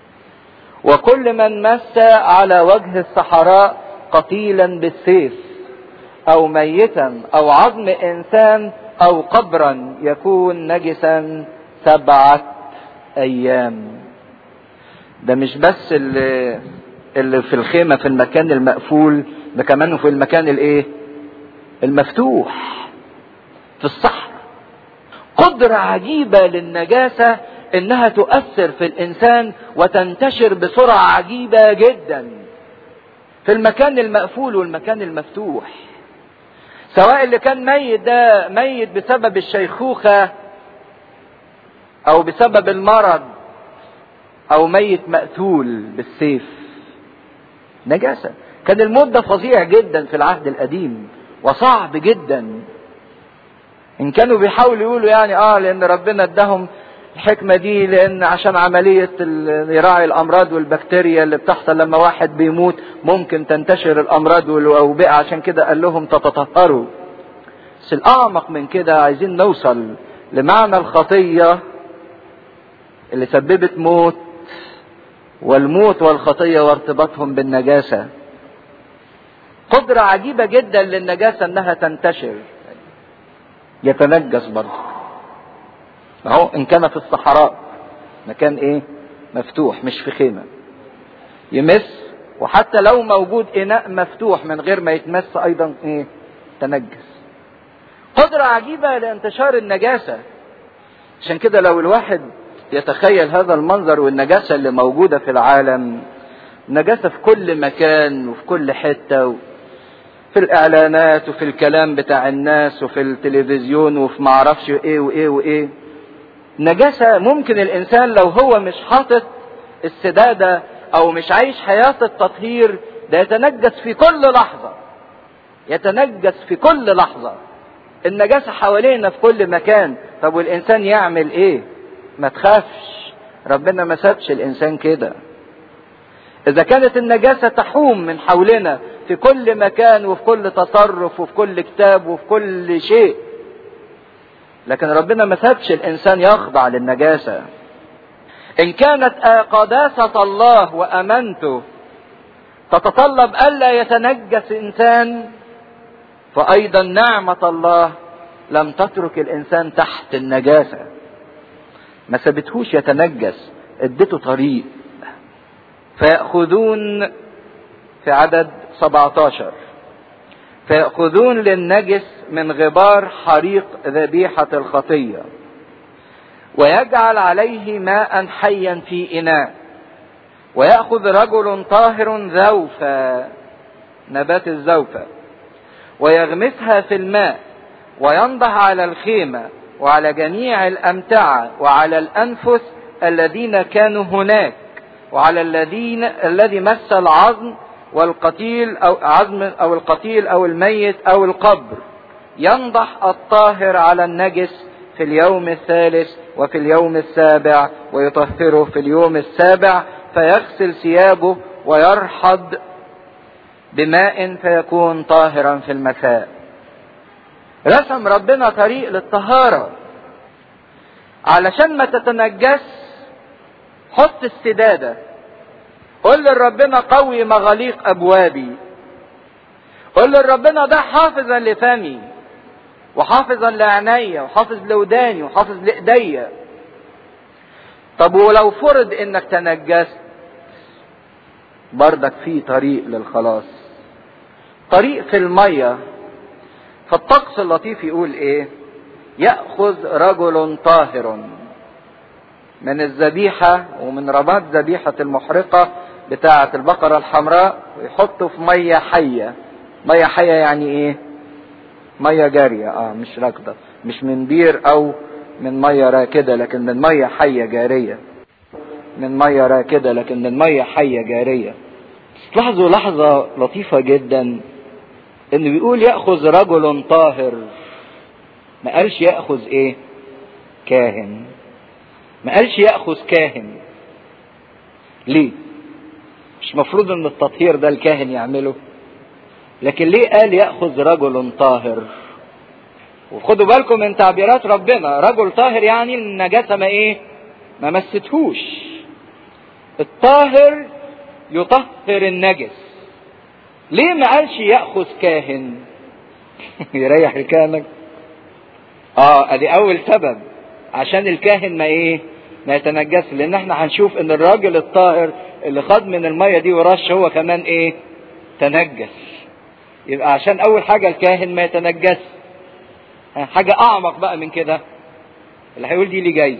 وكل من مس على وجه الصحراء قتيلا بالسيف أو ميتا أو عظم إنسان او قبرا يكون نجسا سبعة ايام ده مش بس اللي, اللي في الخيمة في المكان المقفول ده كمان في المكان الايه المفتوح في الصحراء قدرة عجيبة للنجاسة انها تؤثر في الانسان وتنتشر بسرعة عجيبة جدا في المكان المقفول والمكان المفتوح سواء اللي كان ميت ده ميت بسبب الشيخوخة أو بسبب المرض أو ميت مقتول بالسيف نجاسة كان الموت ده فظيع جدا في العهد القديم وصعب جدا إن كانوا بيحاولوا يقولوا يعني آه لأن ربنا اداهم الحكمة دي لأن عشان عملية يراعي الأمراض والبكتيريا اللي بتحصل لما واحد بيموت ممكن تنتشر الأمراض والأوبئة عشان كده قال لهم تتطهروا. بس الأعمق من كده عايزين نوصل لمعنى الخطية اللي سببت موت والموت والخطية وارتباطهم بالنجاسة. قدرة عجيبة جدا للنجاسة انها تنتشر. يتنجس برضه. اهو ان كان في الصحراء مكان ايه مفتوح مش في خيمه يمس وحتى لو موجود اناء مفتوح من غير ما يتمس ايضا ايه تنجس قدرة عجيبة لانتشار النجاسة عشان كده لو الواحد يتخيل هذا المنظر والنجاسة اللي موجودة في العالم نجاسة في كل مكان وفي كل حتة و... في الاعلانات وفي الكلام بتاع الناس وفي التلفزيون وفي معرفش ايه وايه وايه نجاسة ممكن الإنسان لو هو مش حاطط السدادة أو مش عايش حياة التطهير ده يتنجس في كل لحظة يتنجس في كل لحظة النجاسة حوالينا في كل مكان طب والإنسان يعمل إيه ما تخافش ربنا ما سابش الإنسان كده إذا كانت النجاسة تحوم من حولنا في كل مكان وفي كل تصرف وفي كل كتاب وفي كل شيء لكن ربنا ما سابش الانسان يخضع للنجاسه ان كانت قداسه الله وامانته تتطلب الا يتنجس انسان فايضا نعمه الله لم تترك الانسان تحت النجاسه ما سابتهوش يتنجس اديته طريق فيأخذون في عدد 17 فيأخذون للنجس من غبار حريق ذبيحة الخطية ويجعل عليه ماء حيا في إناء ويأخذ رجل طاهر ذوفا نبات الزوفة ويغمسها في الماء وينضح على الخيمة وعلى جميع الأمتعة وعلى الأنفس الذين كانوا هناك وعلى الذين الذي مس العظم والقتيل أو عظم أو القتيل أو الميت أو القبر ينضح الطاهر على النجس في اليوم الثالث وفي اليوم السابع ويطهره في اليوم السابع فيغسل ثيابه ويرحض بماء فيكون طاهرا في المساء رسم ربنا طريق للطهارة علشان ما تتنجس حط السدادة قل لربنا قوي مغاليق أبوابي قل لربنا ده حافظا لفمي وحافظا لعيني وحافظ لوداني وحافظ لإيديا طب ولو فرض انك تنجست بردك في طريق للخلاص طريق في المية فالطقس اللطيف يقول ايه يأخذ رجل طاهر من الذبيحة ومن رماد ذبيحة المحرقة بتاعة البقرة الحمراء ويحطه في مية حية مية حية يعني ايه مية جارية اه مش راكدة مش من بير او من مية راكدة لكن من مية حية جارية من مية راكدة لكن من مية حية جارية تلاحظوا لحظة لطيفة جدا انه بيقول يأخذ رجل طاهر ما قالش يأخذ ايه كاهن ما قالش يأخذ كاهن ليه مش مفروض ان التطهير ده الكاهن يعمله لكن ليه قال يأخذ رجل طاهر وخدوا بالكم من تعبيرات ربنا رجل طاهر يعني النجاسة ما ايه ما مستهوش الطاهر يطهر النجس ليه ما قالش ياخذ كاهن يريح لكانك اه ادي اول سبب عشان الكاهن ما ايه ما يتنجس لان احنا هنشوف ان الراجل الطاهر اللي خد من الميه دي ورش هو كمان ايه تنجس يبقى عشان اول حاجه الكاهن ما يتنجس حاجه اعمق بقى من كده اللي هيقول دي لي جايز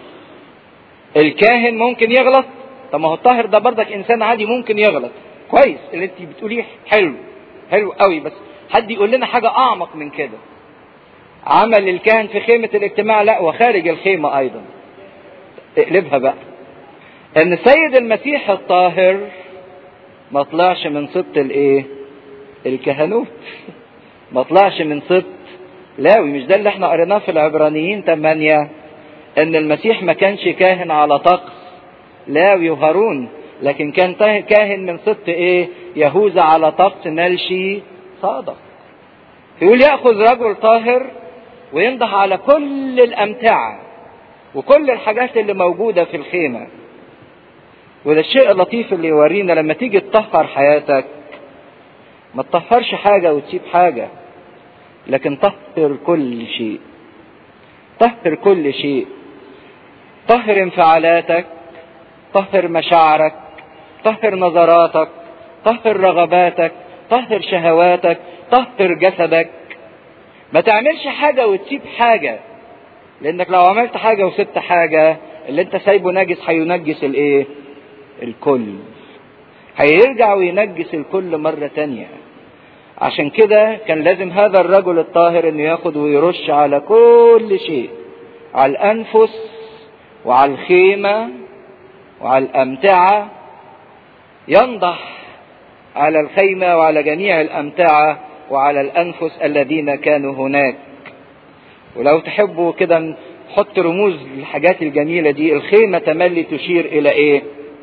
الكاهن ممكن يغلط طب ما هو الطاهر ده برضك انسان عادي ممكن يغلط كويس اللي انت بتقوليه حلو حلو قوي بس حد يقول لنا حاجه اعمق من كده عمل الكاهن في خيمه الاجتماع لا وخارج الخيمه ايضا اقلبها بقى ان السيد المسيح الطاهر ما طلعش من سبط الايه الكهنوت ما طلعش من سبط لاوي مش ده اللي احنا قريناه في العبرانيين 8 ان المسيح ما كانش كاهن على طقس لاوي وهارون لكن كان كاهن من سبط ايه يهوذا على طقس ملشي صادق يقول ياخذ رجل طاهر وينضح على كل الامتعه وكل الحاجات اللي موجوده في الخيمه وده الشيء اللطيف اللي يورينا لما تيجي تطهر حياتك ما تطهرش حاجه وتسيب حاجه لكن طهر كل شيء طهر كل شيء طهر انفعالاتك طهر مشاعرك طهر نظراتك طهر رغباتك طهر شهواتك طهر جسدك ما تعملش حاجة وتسيب حاجة لانك لو عملت حاجة وسبت حاجة اللي انت سايبه نجس هينجس الايه الكل هيرجع وينجس الكل مرة تانية عشان كده كان لازم هذا الرجل الطاهر انه ياخد ويرش على كل شيء على الانفس وعلى الخيمة وعلى الامتعة ينضح على الخيمة وعلى جميع الامتعة وعلى الانفس الذين كانوا هناك ولو تحبوا كده نحط رموز للحاجات الجميلة دي الخيمة تملي تشير الى ايه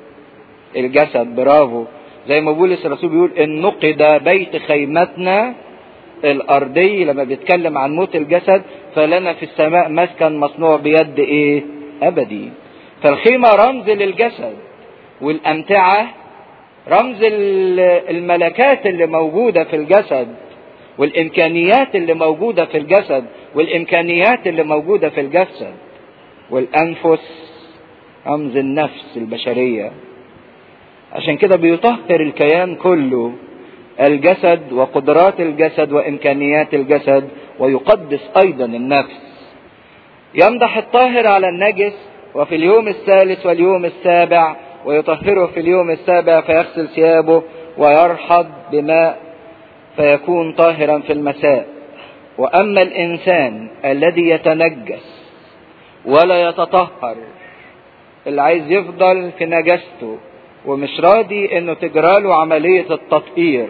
الجسد برافو زي ما بولس الرسول بيقول ان نقد بيت خيمتنا الارضي لما بيتكلم عن موت الجسد فلنا في السماء مسكن مصنوع بيد ايه ابدي فالخيمه رمز للجسد والامتعه رمز الملكات اللي موجوده في الجسد والامكانيات اللي موجوده في الجسد والامكانيات اللي موجوده في الجسد والانفس رمز النفس البشريه عشان كده بيطهر الكيان كله الجسد وقدرات الجسد وامكانيات الجسد ويقدس ايضا النفس يمدح الطاهر على النجس وفي اليوم الثالث واليوم السابع ويطهره في اليوم السابع فيغسل ثيابه ويرحض بماء فيكون طاهرا في المساء واما الانسان الذي يتنجس ولا يتطهر اللي عايز يفضل في نجاسته ومش راضي انه تجراله عملية التطهير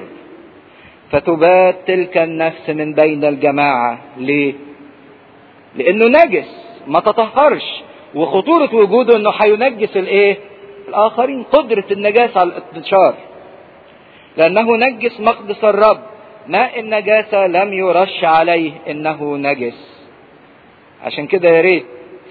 فتبات تلك النفس من بين الجماعة ليه لانه نجس ما تطهرش وخطورة وجوده انه هينجس الايه الاخرين قدرة النجاسة على الانتشار لانه نجس مقدس الرب ماء النجاسة لم يرش عليه انه نجس عشان كده يا ريت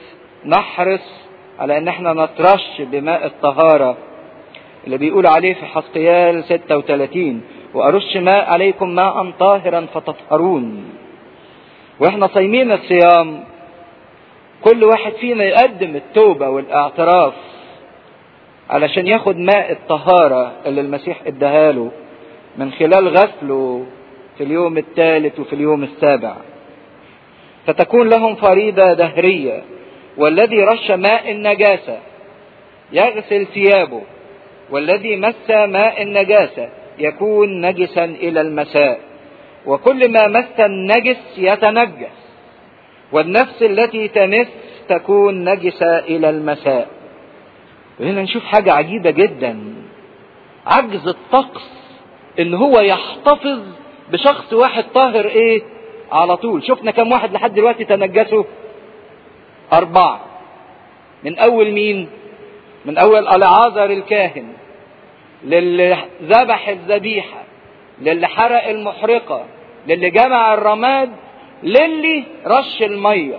نحرص على ان احنا نترش بماء الطهاره اللي بيقول عليه في حسقيال 36 وأرش ماء عليكم ماء طاهرا فتطهرون واحنا صايمين الصيام كل واحد فينا يقدم التوبة والاعتراف علشان ياخد ماء الطهارة اللي المسيح اداها له من خلال غسله في اليوم الثالث وفي اليوم السابع فتكون لهم فريضة دهرية والذي رش ماء النجاسة يغسل ثيابه والذي مس ماء النجاسة يكون نجسا إلى المساء وكل ما مس النجس يتنجس والنفس التي تمس تكون نجسة إلى المساء وهنا نشوف حاجة عجيبة جدا عجز الطقس ان هو يحتفظ بشخص واحد طاهر ايه على طول شفنا كم واحد لحد دلوقتي تنجسوا اربعة من اول مين من اول العازر الكاهن للي ذبح الذبيحة للي حرق المحرقة للي جمع الرماد للي رش المية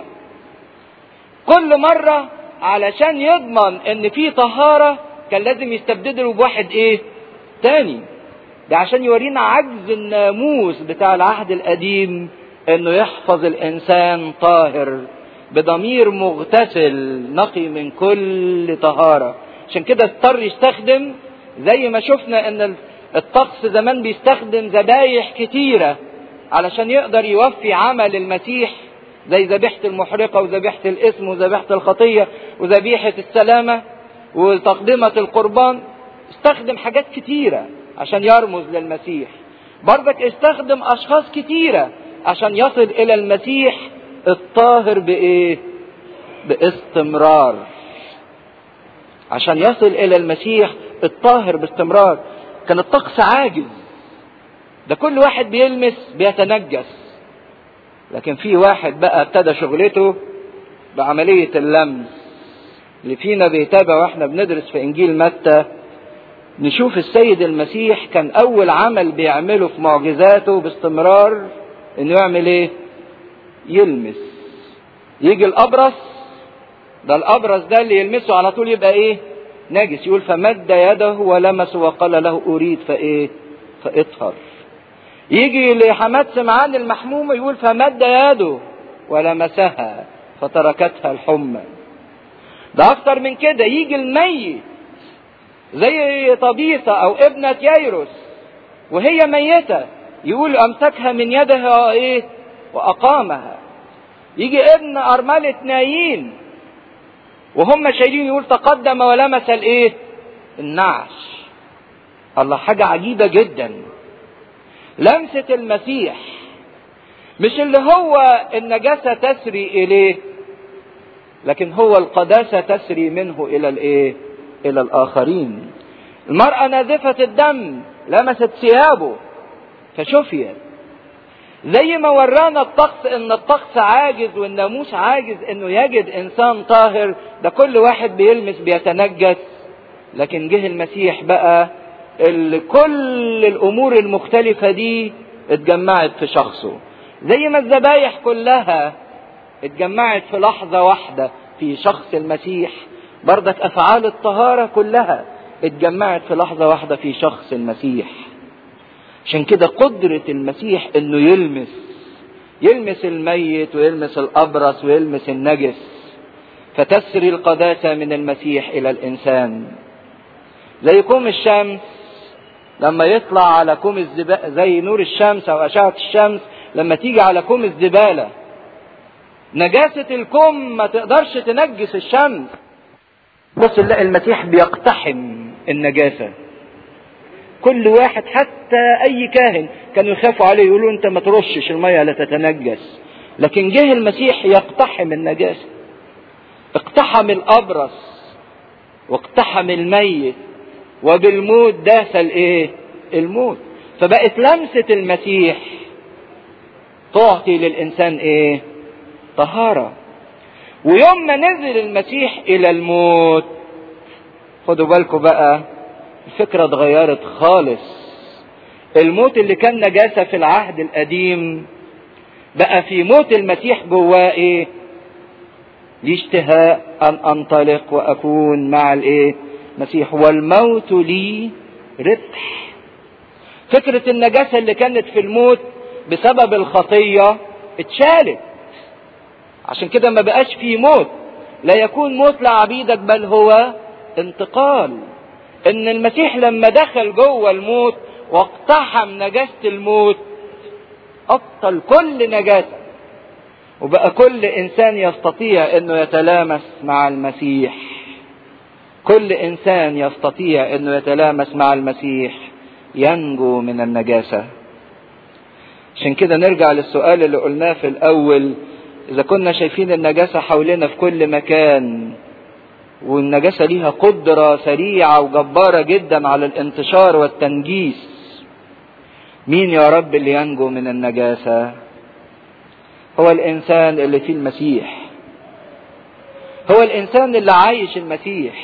كل مرة علشان يضمن ان في طهارة كان لازم يستبدله بواحد ايه تاني ده عشان يورينا عجز الناموس بتاع العهد القديم انه يحفظ الانسان طاهر بضمير مغتسل نقي من كل طهارة عشان كده اضطر يستخدم زي ما شفنا ان الطقس زمان بيستخدم ذبايح كتيرة علشان يقدر يوفي عمل المسيح زي ذبيحة المحرقة وذبيحة الاسم وذبيحة الخطية وذبيحة السلامة وتقدمة القربان استخدم حاجات كتيرة عشان يرمز للمسيح برضك استخدم اشخاص كتيرة عشان يصل الى المسيح الطاهر بايه باستمرار عشان يصل الى المسيح الطاهر باستمرار كان الطقس عاجز ده كل واحد بيلمس بيتنجس لكن في واحد بقى ابتدى شغلته بعملية اللمس اللي فينا بيتابع واحنا بندرس في انجيل متى نشوف السيد المسيح كان اول عمل بيعمله في معجزاته باستمرار انه يعمل ايه يلمس يجي الابرص ده الابرص ده اللي يلمسه على طول يبقى ايه نجس يقول فمد يده ولمسه وقال له اريد فايه فاطهر يجي لحماد سمعان المحمومة يقول فمد يده ولمسها فتركتها الحمى ده اكتر من كده يجي الميت زي طبيسة او ابنة ييروس وهي ميتة يقول امسكها من يدها ايه واقامها يجي ابن ارملة نايين وهم شايلين يقول تقدم ولمس الايه النعش الله حاجة عجيبة جدا لمسة المسيح مش اللي هو النجاسة تسري إليه لكن هو القداسة تسري منه إلى الإيه؟ إلى الآخرين. المرأة نازفة الدم لمست ثيابه فشفيت. زي ما ورانا الطقس إن الطقس عاجز والناموس عاجز إنه يجد إنسان طاهر ده كل واحد بيلمس بيتنجس لكن جه المسيح بقى اللي كل الامور المختلفة دي اتجمعت في شخصه زي ما الذبايح كلها اتجمعت في لحظة واحدة في شخص المسيح بردك افعال الطهارة كلها اتجمعت في لحظة واحدة في شخص المسيح عشان كده قدرة المسيح انه يلمس يلمس الميت ويلمس الابرص ويلمس النجس فتسري القداسة من المسيح الى الانسان زي كوم الشمس لما يطلع على كوم الزبالة زي نور الشمس او اشعة الشمس لما تيجي على كوم الزبالة نجاسة الكوم ما تقدرش تنجس الشمس بص نلاقي المسيح بيقتحم النجاسة كل واحد حتى اي كاهن كانوا يخافوا عليه يقولوا انت ما ترشش المية لا تتنجس لكن جه المسيح يقتحم النجاسة اقتحم الابرص واقتحم الميت وبالموت داس الايه الموت فبقت لمسة المسيح تعطي للإنسان إيه؟ طهارة ويوم ما نزل المسيح إلى الموت خدوا بالكم بقى الفكرة اتغيرت خالص الموت اللي كان نجاسة في العهد القديم بقى في موت المسيح جواه ايه لي اشتهاء ان انطلق واكون مع الايه مسيح والموت لي ربح فكرة النجاسة اللي كانت في الموت بسبب الخطية اتشالت عشان كده ما بقاش في موت لا يكون موت لعبيدك بل هو انتقال ان المسيح لما دخل جوه الموت واقتحم نجاسة الموت ابطل كل نجاسة وبقى كل انسان يستطيع انه يتلامس مع المسيح كل انسان يستطيع انه يتلامس مع المسيح ينجو من النجاسة عشان كده نرجع للسؤال اللي قلناه في الاول اذا كنا شايفين النجاسة حولنا في كل مكان والنجاسة ليها قدرة سريعة وجبارة جدا على الانتشار والتنجيس مين يا رب اللي ينجو من النجاسة هو الانسان اللي فيه المسيح هو الانسان اللي عايش المسيح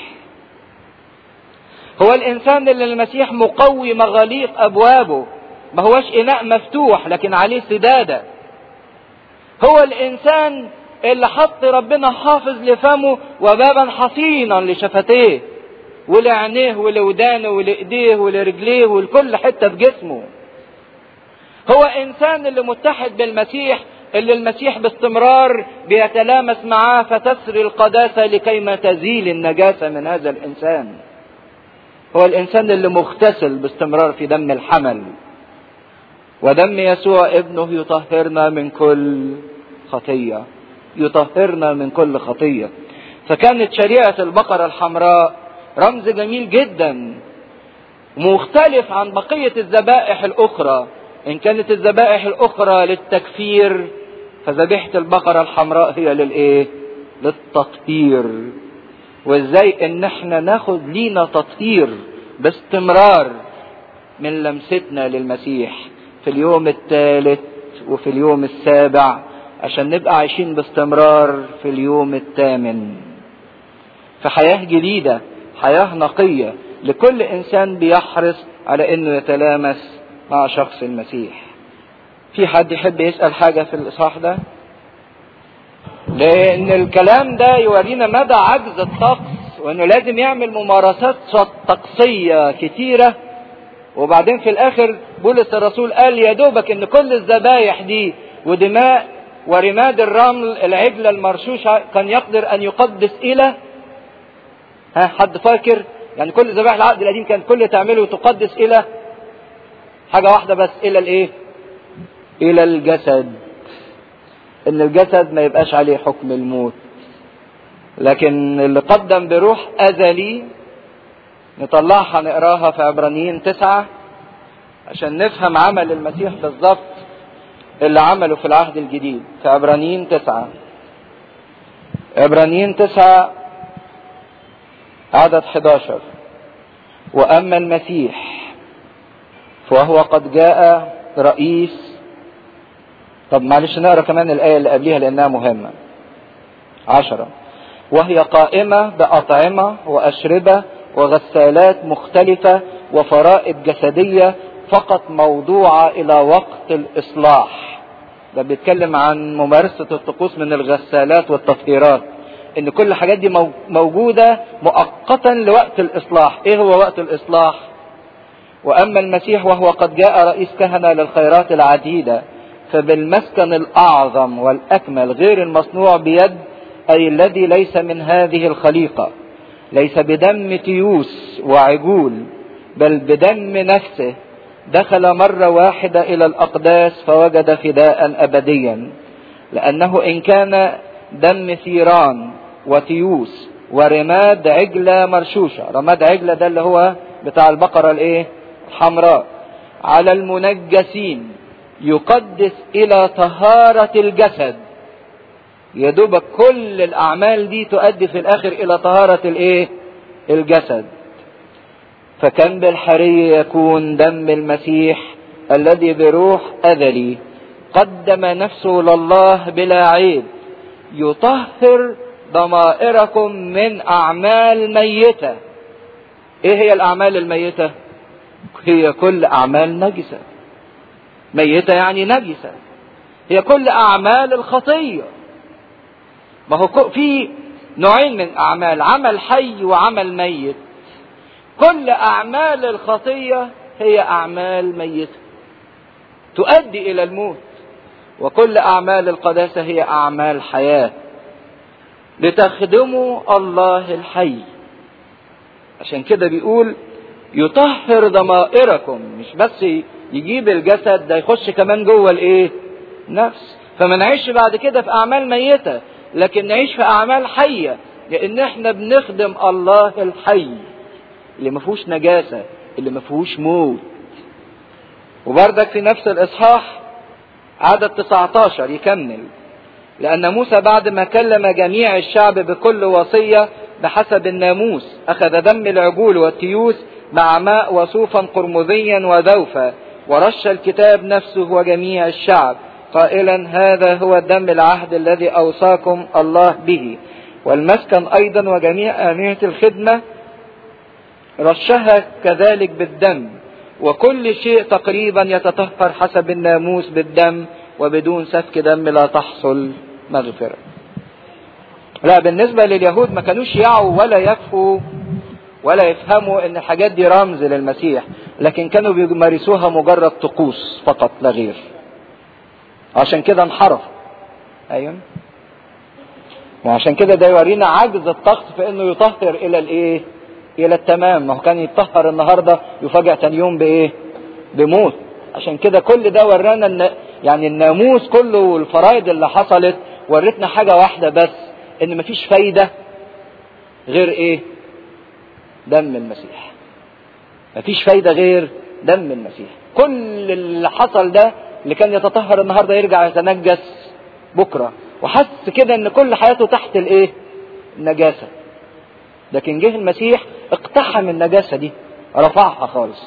هو الانسان اللي المسيح مقوي مغاليق ابوابه ما هوش اناء مفتوح لكن عليه سداده هو الانسان اللي حط ربنا حافظ لفمه وبابا حصينا لشفتيه ولعينيه ولودانه ولايديه ولرجليه ولكل حته في جسمه هو انسان اللي متحد بالمسيح اللي المسيح باستمرار بيتلامس معاه فتسري القداسة لكيما تزيل النجاسة من هذا الإنسان هو الإنسان اللي مغتسل باستمرار في دم الحمل ودم يسوع ابنه يطهرنا من كل خطية يطهرنا من كل خطية فكانت شريعة البقرة الحمراء رمز جميل جدا مختلف عن بقية الذبائح الأخرى إن كانت الذبائح الأخرى للتكفير فذبيحة البقرة الحمراء هي للإيه؟ للتطهير وإزاي إن إحنا ناخد لينا تطهير باستمرار من لمستنا للمسيح في اليوم الثالث وفي اليوم السابع عشان نبقى عايشين باستمرار في اليوم الثامن في حياة جديدة حياة نقية لكل إنسان بيحرص على إنه يتلامس مع شخص المسيح في حد يحب يسأل حاجة في الإصحاح ده لأن الكلام ده يورينا مدى عجز الطقس وإنه لازم يعمل ممارسات طقسية كتيرة وبعدين في الآخر بولس الرسول قال يا دوبك إن كل الذبايح دي ودماء ورماد الرمل العجلة المرشوشة كان يقدر أن يقدس إلى ها حد فاكر يعني كل ذبائح العقد القديم كان كل تعمله تقدس إلى حاجة واحدة بس إلى الإيه؟ إلى الجسد. إن الجسد ما يبقاش عليه حكم الموت. لكن اللي قدم بروح أزلي نطلعها نقراها في عبرانيين تسعة عشان نفهم عمل المسيح بالظبط اللي عمله في العهد الجديد في عبرانيين تسعة عبرانيين تسعة عدد 11 وأما المسيح وهو قد جاء رئيس طب معلش نقرا كمان الآية اللي قبليها لأنها مهمة عشرة وهي قائمة بأطعمة وأشربة وغسالات مختلفة وفرائض جسدية فقط موضوعة إلى وقت الإصلاح ده بيتكلم عن ممارسة الطقوس من الغسالات والتطهيرات إن كل الحاجات دي موجودة مؤقتا لوقت الإصلاح إيه هو وقت الإصلاح واما المسيح وهو قد جاء رئيس كهنه للخيرات العديده فبالمسكن الاعظم والاكمل غير المصنوع بيد اي الذي ليس من هذه الخليقه ليس بدم تيوس وعجول بل بدم نفسه دخل مره واحده الى الاقداس فوجد فداء ابديا لانه ان كان دم ثيران وتيوس ورماد عجله مرشوشه رماد عجله ده اللي هو بتاع البقره الايه حمراء على المنجسين يقدس الى طهارة الجسد يا دوبك كل الاعمال دي تؤدي في الاخر الى طهارة الايه الجسد فكان بالحري يكون دم المسيح الذي بروح اذلي قدم نفسه لله بلا عيب يطهر ضمائركم من اعمال ميته ايه هي الاعمال الميته هي كل أعمال نجسة ميتة يعني نجسة هي كل أعمال الخطية ما هو في نوعين من أعمال عمل حي وعمل ميت كل أعمال الخطية هي أعمال ميتة تؤدي إلى الموت وكل أعمال القداسة هي أعمال حياة لتخدموا الله الحي عشان كده بيقول يطهر ضمائركم مش بس يجيب الجسد ده يخش كمان جوه الايه نفس فما نعيش بعد كده في اعمال ميته لكن نعيش في اعمال حيه لان احنا بنخدم الله الحي اللي ما فيهوش نجاسه اللي ما فيهوش موت وبردك في نفس الاصحاح عدد 19 يكمل لأن موسى بعد ما كلم جميع الشعب بكل وصية بحسب الناموس أخذ دم العجول والتيوس مع ماء وصوفا قرمزيا وذوفا ورش الكتاب نفسه وجميع الشعب قائلا هذا هو الدم العهد الذي أوصاكم الله به والمسكن أيضا وجميع آنية الخدمة رشها كذلك بالدم وكل شيء تقريبا يتطهر حسب الناموس بالدم وبدون سفك دم لا تحصل مغفرة لا بالنسبة لليهود ما كانوش يعوا ولا يكفوا ولا يفهموا ان الحاجات دي رمز للمسيح لكن كانوا بيمارسوها مجرد طقوس فقط لا غير عشان كده انحرف ايوه وعشان كده ده يورينا عجز الطقس في انه يطهر الى الايه الى التمام ما هو كان يتطهر النهارده يفاجئ تاني يوم بايه بموت عشان كده كل ده ورانا ان يعني الناموس كله والفرائض اللي حصلت ورتنا حاجه واحده بس ان مفيش فايده غير ايه دم المسيح مفيش فايده غير دم المسيح كل اللي حصل ده اللي كان يتطهر النهارده يرجع يتنجس بكره وحس كده ان كل حياته تحت الايه النجاسه لكن جه المسيح اقتحم النجاسه دي رفعها خالص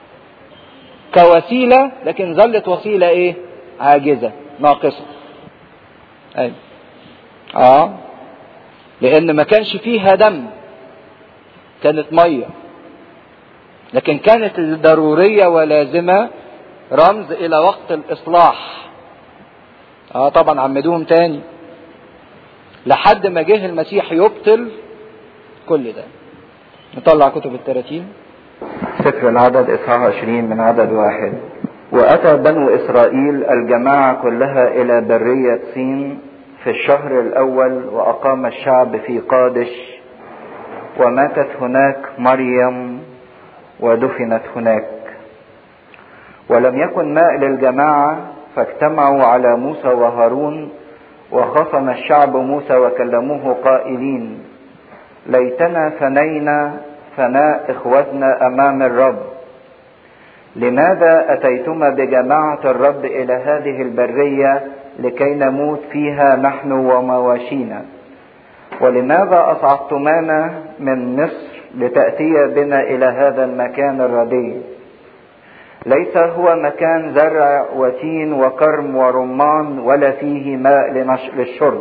كوسيله لكن ظلت وسيله ايه عاجزه ناقصه ايوه اه لان ما كانش فيها دم كانت ميه لكن كانت ضروريه ولازمه رمز الى وقت الاصلاح اه طبعا عمدوهم تاني لحد ما جه المسيح يبطل كل ده نطلع كتب التراتيم سفر العدد إصحاح 20 من عدد واحد وأتى بنو إسرائيل الجماعة كلها إلى برية صين في الشهر الأول وأقام الشعب في قادش وماتت هناك مريم ودفنت هناك ولم يكن ماء للجماعة فاجتمعوا على موسى وهارون وخصم الشعب موسى وكلموه قائلين ليتنا فنينا فناء اخوتنا امام الرب لماذا اتيتما بجماعه الرب الى هذه البريه لكي نموت فيها نحن ومواشينا ولماذا اصعدتمانا من مصر لتاتي بنا الى هذا المكان الردي ليس هو مكان زرع وتين وكرم ورمان ولا فيه ماء للشرب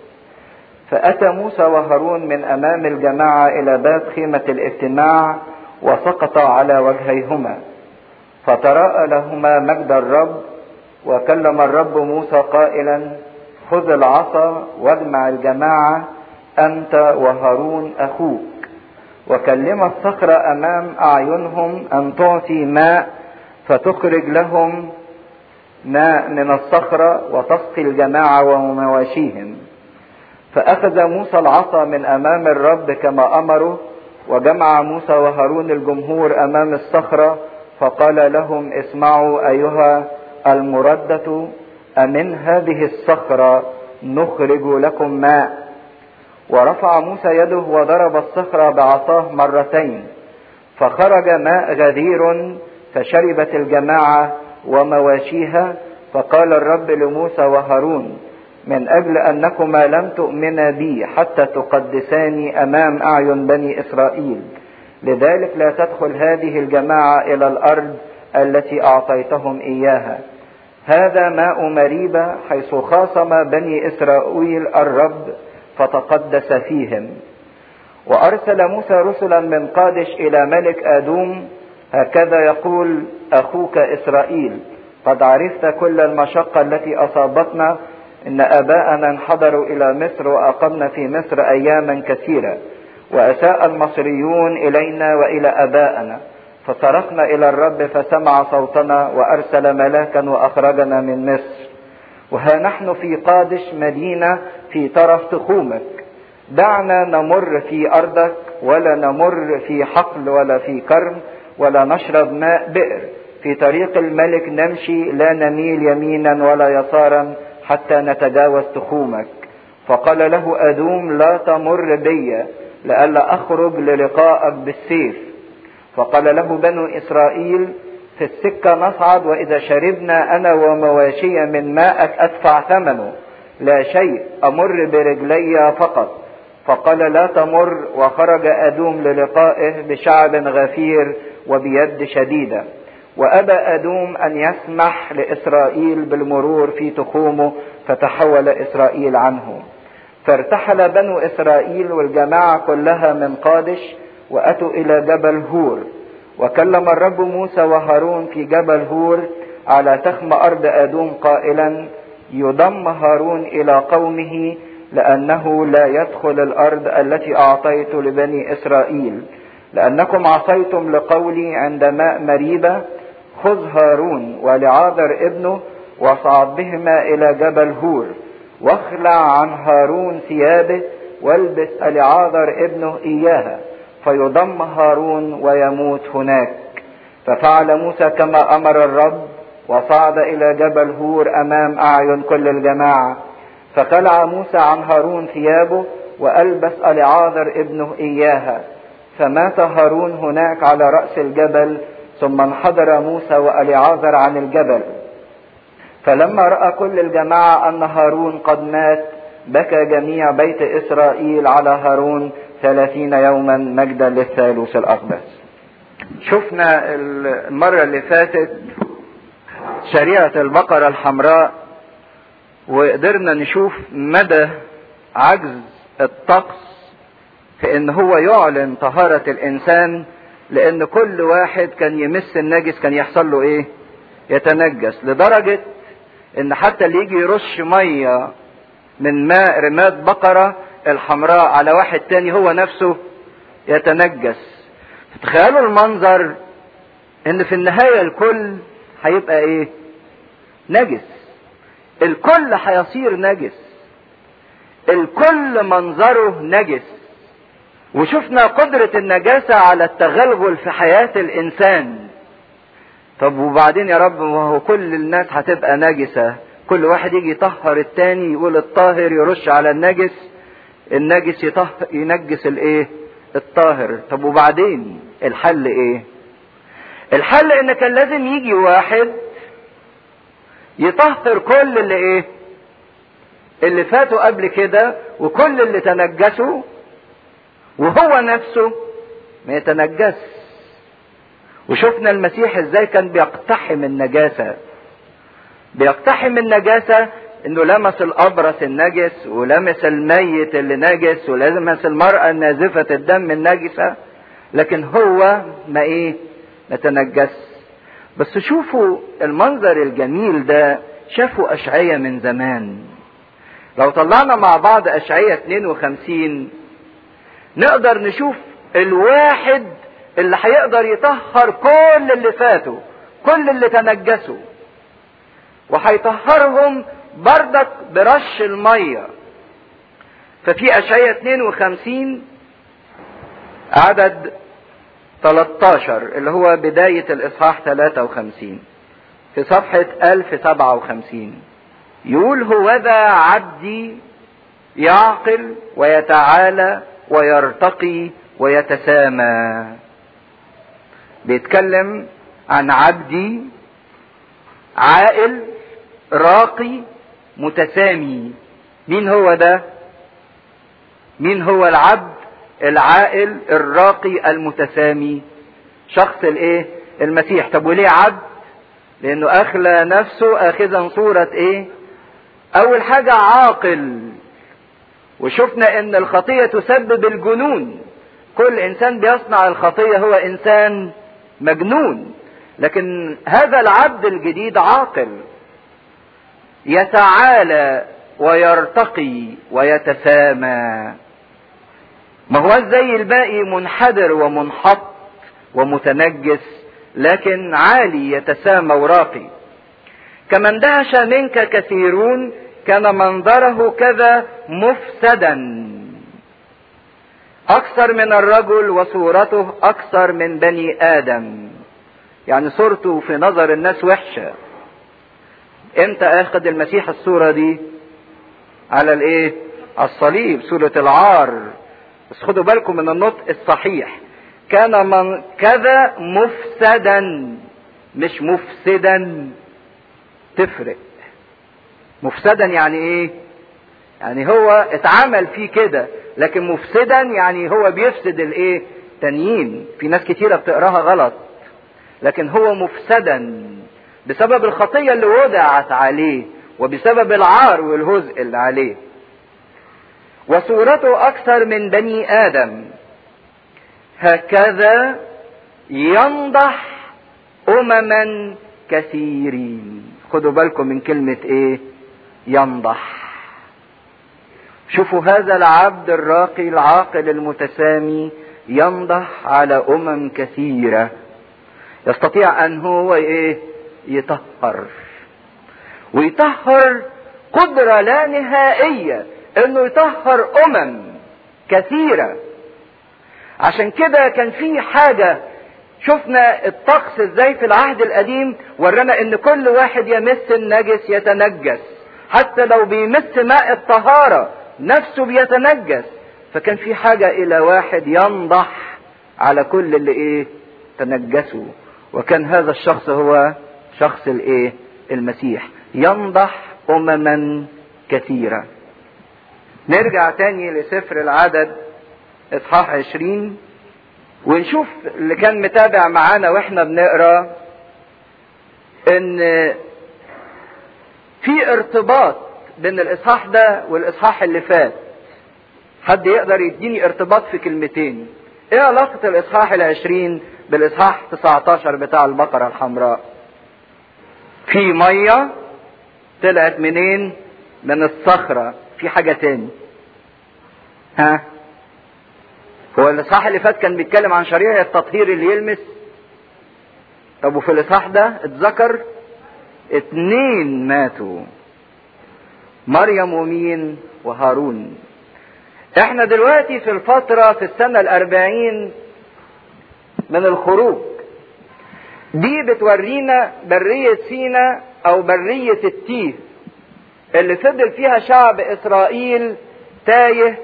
فأتى موسى وهارون من أمام الجماعة إلى باب خيمة الاجتماع وسقط على وجهيهما فتراءى لهما مجد الرب وكلم الرب موسى قائلا خذ العصا واجمع الجماعة أنت وهارون أخوك وكلم الصخرة أمام أعينهم أن تعطي ماء فتخرج لهم ماء من الصخرة وتسقي الجماعة ومواشيهم فأخذ موسى العصا من أمام الرب كما أمره وجمع موسى وهارون الجمهور أمام الصخرة فقال لهم اسمعوا أيها المردة أمن هذه الصخرة نخرج لكم ماء ورفع موسى يده وضرب الصخرة بعصاه مرتين فخرج ماء غدير فشربت الجماعة ومواشيها فقال الرب لموسى وهارون من أجل أنكما لم تؤمنا بي حتى تقدساني أمام أعين بني إسرائيل لذلك لا تدخل هذه الجماعة إلى الأرض التي أعطيتهم إياها هذا ماء مريبة حيث خاصم بني إسرائيل الرب فتقدس فيهم وأرسل موسى رسلا من قادش إلى ملك آدوم هكذا يقول أخوك إسرائيل قد عرفت كل المشقة التي أصابتنا إن آباءنا انحدروا إلى مصر وأقمنا في مصر أياما كثيرة وأساء المصريون إلينا وإلى آبائنا فصرخنا إلى الرب فسمع صوتنا وأرسل ملاكا وأخرجنا من مصر وها نحن في قادش مدينة في طرف تخومك دعنا نمر في أرضك ولا نمر في حقل ولا في كرم ولا نشرب ماء بئر في طريق الملك نمشي لا نميل يمينا ولا يسارا حتى نتجاوز تخومك فقال له أدوم لا تمر بي لئلا أخرج للقائك بالسيف فقال له بنو إسرائيل في السكة نصعد وإذا شربنا أنا ومواشي من ماءك أدفع ثمنه لا شيء أمر برجلي فقط فقال لا تمر وخرج أدوم للقائه بشعب غفير وبيد شديدة وأبى أدوم أن يسمح لإسرائيل بالمرور في تخومه فتحول إسرائيل عنه فارتحل بنو إسرائيل والجماعة كلها من قادش وأتوا إلى جبل هور وكلم الرب موسى وهارون في جبل هور على تخم أرض أدوم قائلا يضم هارون إلى قومه لأنه لا يدخل الأرض التي أعطيت لبني إسرائيل لأنكم عصيتم لقولي عند ماء مريبة خذ هارون ولعاذر ابنه وصعد بهما إلى جبل هور واخلع عن هارون ثيابه والبس العاذر ابنه إياها فيضم هارون ويموت هناك ففعل موسى كما أمر الرب وصعد إلى جبل هور أمام أعين كل الجماعة فخلع موسى عن هارون ثيابه وألبس العاذر ابنه إياها فمات هارون هناك على رأس الجبل ثم انحدر موسى وألعازر عن الجبل فلما رأى كل الجماعة أن هارون قد مات بكى جميع بيت إسرائيل على هارون ثلاثين يوما مجدا للثالوث الأقدس شفنا المرة اللي فاتت شريعة البقرة الحمراء وقدرنا نشوف مدى عجز الطقس في ان هو يعلن طهارة الانسان لان كل واحد كان يمس النجس كان يحصل له ايه يتنجس لدرجة ان حتى اللي يجي يرش مية من ماء رماد بقرة الحمراء على واحد تاني هو نفسه يتنجس تخيلوا المنظر ان في النهاية الكل هيبقى ايه نجس الكل هيصير نجس الكل منظره نجس وشفنا قدرة النجاسة على التغلغل في حياة الإنسان طب وبعدين يا رب وهو كل الناس هتبقى نجسة كل واحد يجي يطهر التاني يقول الطاهر يرش على النجس النجس يطهر ينجس الايه الطاهر طب وبعدين الحل ايه الحل ان كان لازم يجي واحد يطهر كل اللي ايه اللي فاتوا قبل كده وكل اللي تنجسوا وهو نفسه ما يتنجس وشفنا المسيح ازاي كان بيقتحم النجاسة بيقتحم النجاسة انه لمس الابرص النجس ولمس الميت اللي نجس ولمس المرأة النازفة الدم النجسة لكن هو ما ايه ما تنجس بس شوفوا المنظر الجميل ده شافوا اشعية من زمان لو طلعنا مع بعض اشعية 52 نقدر نشوف الواحد اللي هيقدر يطهر كل اللي فاتوا كل اللي تنجسوا وهيطهرهم بردك برش المية ففي أشعية 52 عدد 13 اللي هو بداية الإصحاح 53 في صفحة 1057 يقول هوذا عبدي يعقل ويتعالى ويرتقي ويتسامى بيتكلم عن عبدي عاقل راقي متسامي مين هو ده مين هو العبد العاقل الراقي المتسامي شخص الايه المسيح طب وليه عبد لانه اخلى نفسه اخذا صورة ايه اول حاجة عاقل وشفنا ان الخطية تسبب الجنون كل انسان بيصنع الخطية هو انسان مجنون لكن هذا العبد الجديد عاقل يتعالى ويرتقي ويتسامى ما هو زي الباقي منحدر ومنحط ومتنجس لكن عالي يتسامى وراقي كما اندهش منك كثيرون كان منظره كذا مفسدا اكثر من الرجل وصورته اكثر من بني ادم يعني صورته في نظر الناس وحشه امتى اخذ المسيح الصوره دي على الايه الصليب صوره العار بس خدوا بالكم من النطق الصحيح كان من كذا مفسدا مش مفسدا تفرق مفسدا يعني ايه يعني هو اتعمل فيه كده لكن مفسدا يعني هو بيفسد الايه تانيين في ناس كتيرة بتقراها غلط لكن هو مفسدا بسبب الخطية اللي وضعت عليه وبسبب العار والهزء اللي عليه وصورته أكثر من بني آدم هكذا ينضح أمما كثيرين خدوا بالكم من كلمة إيه ينضح شوفوا هذا العبد الراقي العاقل المتسامي ينضح على أمم كثيرة يستطيع أن هو إيه يطهر ويطهر قدرة لا نهائية انه يطهر امم كثيرة عشان كده كان في حاجة شفنا الطقس ازاي في العهد القديم ورانا ان كل واحد يمس النجس يتنجس حتى لو بيمس ماء الطهارة نفسه بيتنجس فكان في حاجة الى واحد ينضح على كل اللي ايه تنجسوا وكان هذا الشخص هو شخص الايه المسيح ينضح امما كثيره نرجع تاني لسفر العدد اصحاح عشرين ونشوف اللي كان متابع معانا واحنا بنقرا ان في ارتباط بين الاصحاح ده والاصحاح اللي فات حد يقدر يديني ارتباط في كلمتين ايه علاقة الاصحاح العشرين بالاصحاح 19 بتاع البقرة الحمراء في مية طلعت منين من الصخرة في حاجة تاني ها هو الاصحاح اللي فات كان بيتكلم عن شريعة التطهير اللي يلمس طب وفي الاصحاح ده اتذكر اتنين ماتوا مريم ومين وهارون احنا دلوقتي في الفترة في السنة الاربعين من الخروج دي بتورينا برية سينا او برية التيه اللي فضل فيها شعب اسرائيل تايه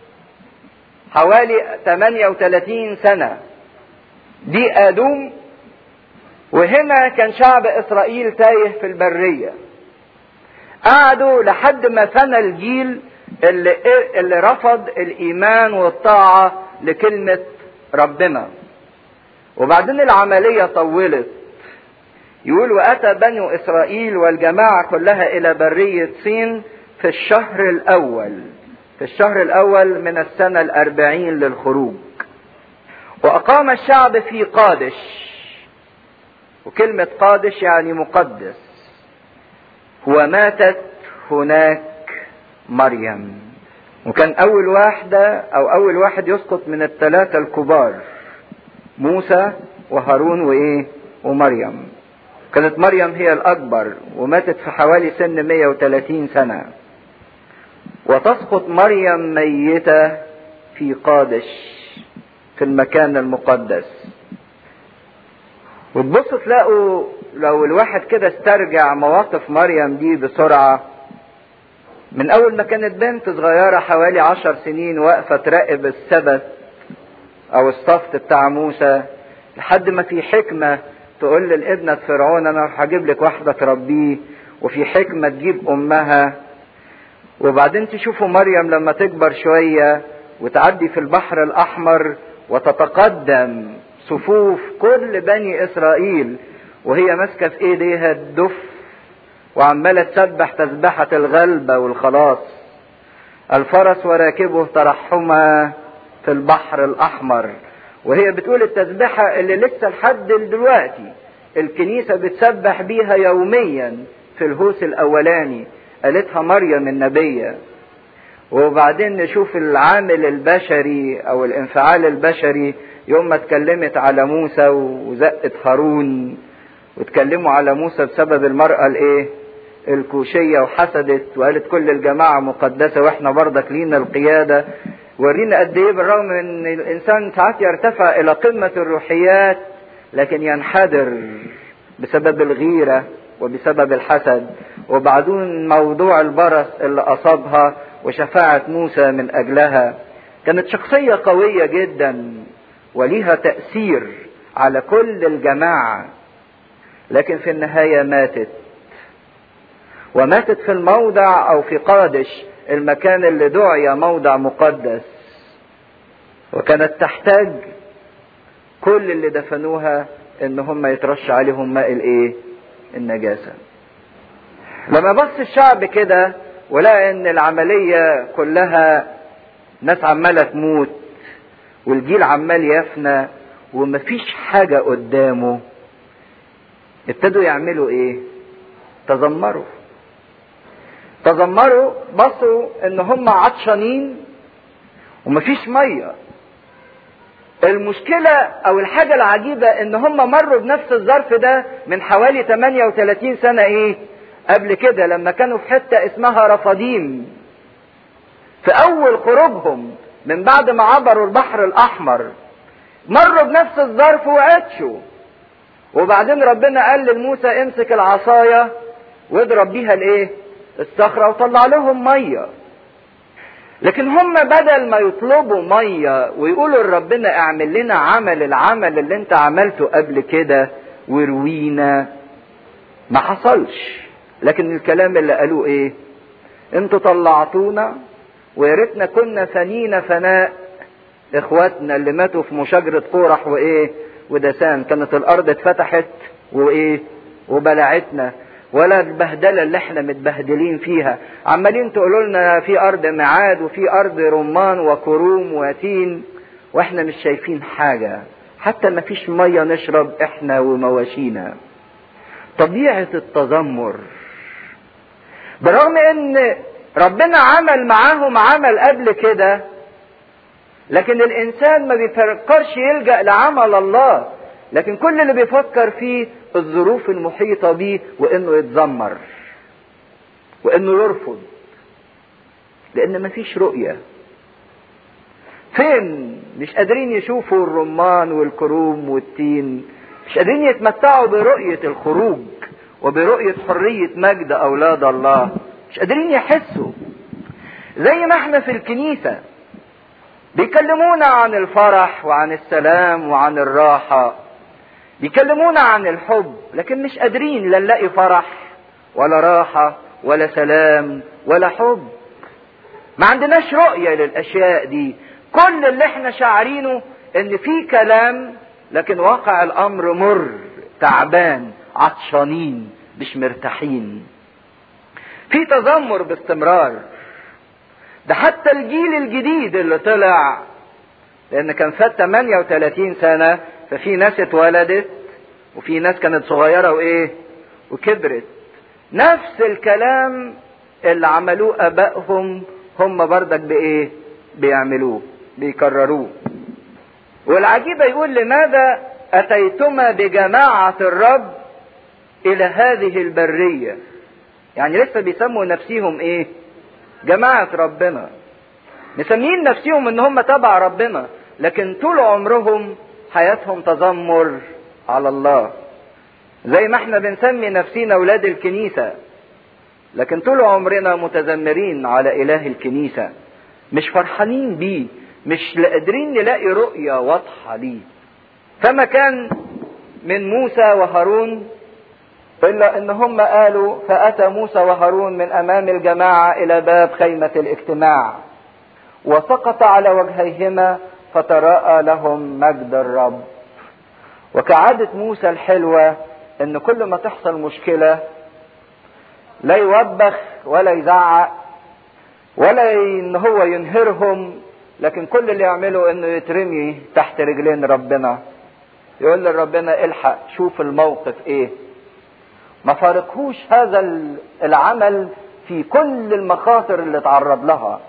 حوالي 38 سنة دي ادوم وهنا كان شعب اسرائيل تايه في البرية قعدوا لحد ما فنى الجيل اللي, اللي رفض الايمان والطاعة لكلمة ربنا وبعدين العملية طولت يقول واتى بنو اسرائيل والجماعة كلها الى برية صين في الشهر الاول في الشهر الاول من السنة الاربعين للخروج واقام الشعب في قادش وكلمة قادش يعني مقدس وماتت هناك مريم وكان اول واحدة او اول واحد يسقط من الثلاثة الكبار موسى وهارون وايه ومريم كانت مريم هي الاكبر وماتت في حوالي سن 130 سنة وتسقط مريم ميتة في قادش في المكان المقدس وتبص تلاقوا لو الواحد كده استرجع مواقف مريم دي بسرعة من أول ما كانت بنت صغيرة حوالي عشر سنين واقفة تراقب السبت أو الصفت بتاع موسى لحد ما في حكمة تقول للابنة فرعون أنا هجيب لك واحدة تربيه وفي حكمة تجيب أمها وبعدين تشوفوا مريم لما تكبر شوية وتعدي في البحر الأحمر وتتقدم صفوف كل بني إسرائيل وهي ماسكة في إيديها الدف وعمالة تسبح تسبحة الغلبة والخلاص الفرس وراكبه ترحما في البحر الأحمر وهي بتقول التسبحة اللي لسه لحد دلوقتي الكنيسة بتسبح بيها يوميا في الهوس الأولاني قالتها مريم النبية وبعدين نشوف العامل البشري أو الانفعال البشري يوم ما اتكلمت على موسى وزقت هارون واتكلموا على موسى بسبب المرأة الايه الكوشية وحسدت وقالت كل الجماعة مقدسة واحنا برضك لينا القيادة ورينا قد ايه بالرغم من ان الانسان ساعات يرتفع الى قمة الروحيات لكن ينحدر بسبب الغيرة وبسبب الحسد وبعدين موضوع البرص اللي اصابها وشفاعة موسى من اجلها كانت شخصية قوية جدا وليها تأثير على كل الجماعة لكن في النهاية ماتت وماتت في الموضع او في قادش المكان اللي دعي موضع مقدس وكانت تحتاج كل اللي دفنوها ان هم يترش عليهم ماء الايه النجاسة لما بص الشعب كده ولقى ان العملية كلها ناس عمالة تموت والجيل عمال يفنى ومفيش حاجة قدامه ابتدوا يعملوا ايه تذمروا تذمروا بصوا ان هم عطشانين ومفيش ميه المشكلة او الحاجة العجيبة ان هم مروا بنفس الظرف ده من حوالي 38 سنة ايه قبل كده لما كانوا في حتة اسمها رفاديم في اول خروجهم من بعد ما عبروا البحر الاحمر مروا بنفس الظرف وعطشوا وبعدين ربنا قال لموسى امسك العصاية واضرب بيها الايه الصخرة وطلع لهم مية لكن هم بدل ما يطلبوا مية ويقولوا لربنا اعمل لنا عمل العمل اللي انت عملته قبل كده وروينا ما حصلش لكن الكلام اللي قالوه ايه انتوا طلعتونا ويا ريتنا كنا فنينا فناء اخواتنا اللي ماتوا في مشاجرة قورح وايه ودسان كانت الارض اتفتحت وايه وبلعتنا ولا البهدلة اللي احنا متبهدلين فيها عمالين تقولوا لنا في ارض معاد وفي ارض رمان وكروم وتين واحنا مش شايفين حاجة حتى ما فيش مية نشرب احنا ومواشينا طبيعة التذمر برغم ان ربنا عمل معاهم عمل قبل كده لكن الانسان ما بيفكرش يلجأ لعمل الله لكن كل اللي بيفكر فيه الظروف المحيطة بيه وانه يتذمر وانه يرفض لان مفيش رؤية فين مش قادرين يشوفوا الرمان والكروم والتين مش قادرين يتمتعوا برؤية الخروج وبرؤية حرية مجد أولاد الله مش قادرين يحسوا زي ما احنا في الكنيسة بيكلمونا عن الفرح وعن السلام وعن الراحة بيكلمونا عن الحب لكن مش قادرين لا نلاقي فرح ولا راحة ولا سلام ولا حب ما عندناش رؤية للأشياء دي كل اللي احنا شاعرينه ان في كلام لكن واقع الامر مر تعبان عطشانين مش مرتاحين في تذمر باستمرار ده حتى الجيل الجديد اللي طلع لان كان فات 38 سنة ففي ناس اتولدت وفي ناس كانت صغيرة وايه وكبرت نفس الكلام اللي عملوه ابائهم هم بردك بايه بيعملوه بيكرروه والعجيبة يقول لماذا اتيتما بجماعة الرب الى هذه البرية يعني لسه بيسموا نفسيهم ايه جماعة ربنا مسميين نفسيهم ان هم تبع ربنا لكن طول عمرهم حياتهم تذمر على الله زي ما احنا بنسمي نفسينا اولاد الكنيسة لكن طول عمرنا متذمرين على اله الكنيسة مش فرحانين بيه مش قادرين نلاقي رؤية واضحة ليه فما كان من موسى وهارون إلا إن هم قالوا فأتى موسى وهارون من أمام الجماعة إلى باب خيمة الاجتماع وسقط على وجهيهما فتراءى لهم مجد الرب وكعادة موسى الحلوة إن كل ما تحصل مشكلة لا يوبخ ولا يزعق ولا إن هو ينهرهم لكن كل اللي يعمله إنه يترمي تحت رجلين ربنا يقول لربنا الحق شوف الموقف إيه ما فارقهوش هذا العمل في كل المخاطر اللي تعرض لها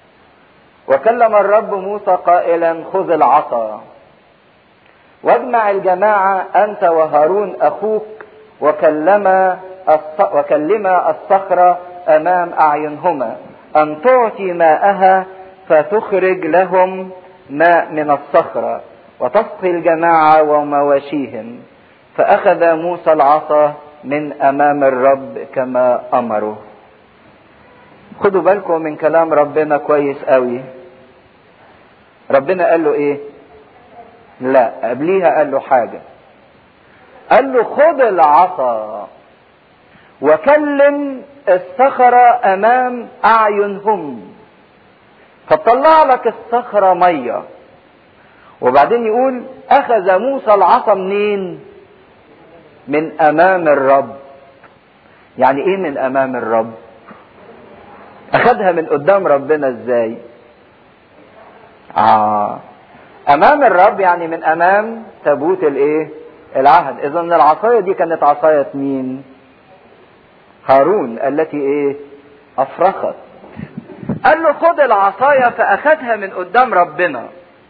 وكلم الرب موسى قائلا خذ العصا واجمع الجماعة أنت وهارون أخوك وكلم وكلما الصخرة أمام أعينهما أن تعطي ماءها فتخرج لهم ماء من الصخرة وتسقي الجماعة ومواشيهم فأخذ موسى العصا من أمام الرب كما أمره خدوا بالكم من كلام ربنا كويس قوي ربنا قال له ايه لا قبليها قال له حاجة قال له خد العصا وكلم الصخرة امام اعينهم فطلع لك الصخرة مية وبعدين يقول اخذ موسى العصا منين من امام الرب يعني ايه من امام الرب اخذها من قدام ربنا ازاي آه. امام الرب يعني من امام تابوت الايه العهد اذا العصايه دي كانت عصايه مين هارون التي ايه افرخت قال له خد العصايه فاخذها من قدام ربنا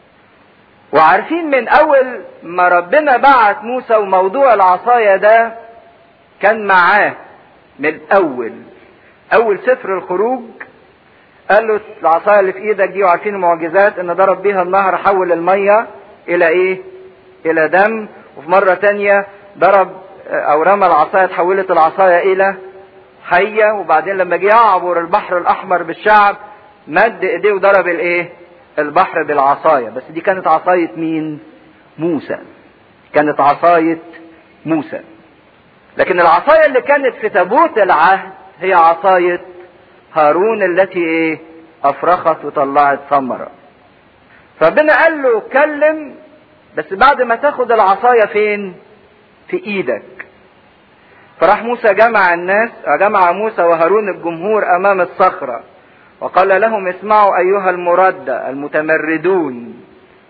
وعارفين من اول ما ربنا بعت موسى وموضوع العصايه ده كان معاه من الاول اول سفر الخروج قال له العصايه اللي في ايدك دي وعارفين المعجزات ان ضرب بيها النهر حول الميه الى ايه الى دم وفي مرة تانية ضرب او رمى العصاية تحولت العصاية الى حية وبعدين لما جه يعبر البحر الاحمر بالشعب مد ايديه وضرب الايه البحر بالعصاية بس دي كانت عصاية مين موسى كانت عصاية موسى لكن العصاية اللي كانت في تابوت العهد هي عصاية هارون التي ايه افرخت وطلعت ثمرة فربنا قال له كلم بس بعد ما تاخد العصاية فين في ايدك فراح موسى جمع الناس جمع موسى وهارون الجمهور امام الصخرة وقال لهم اسمعوا ايها المردة المتمردون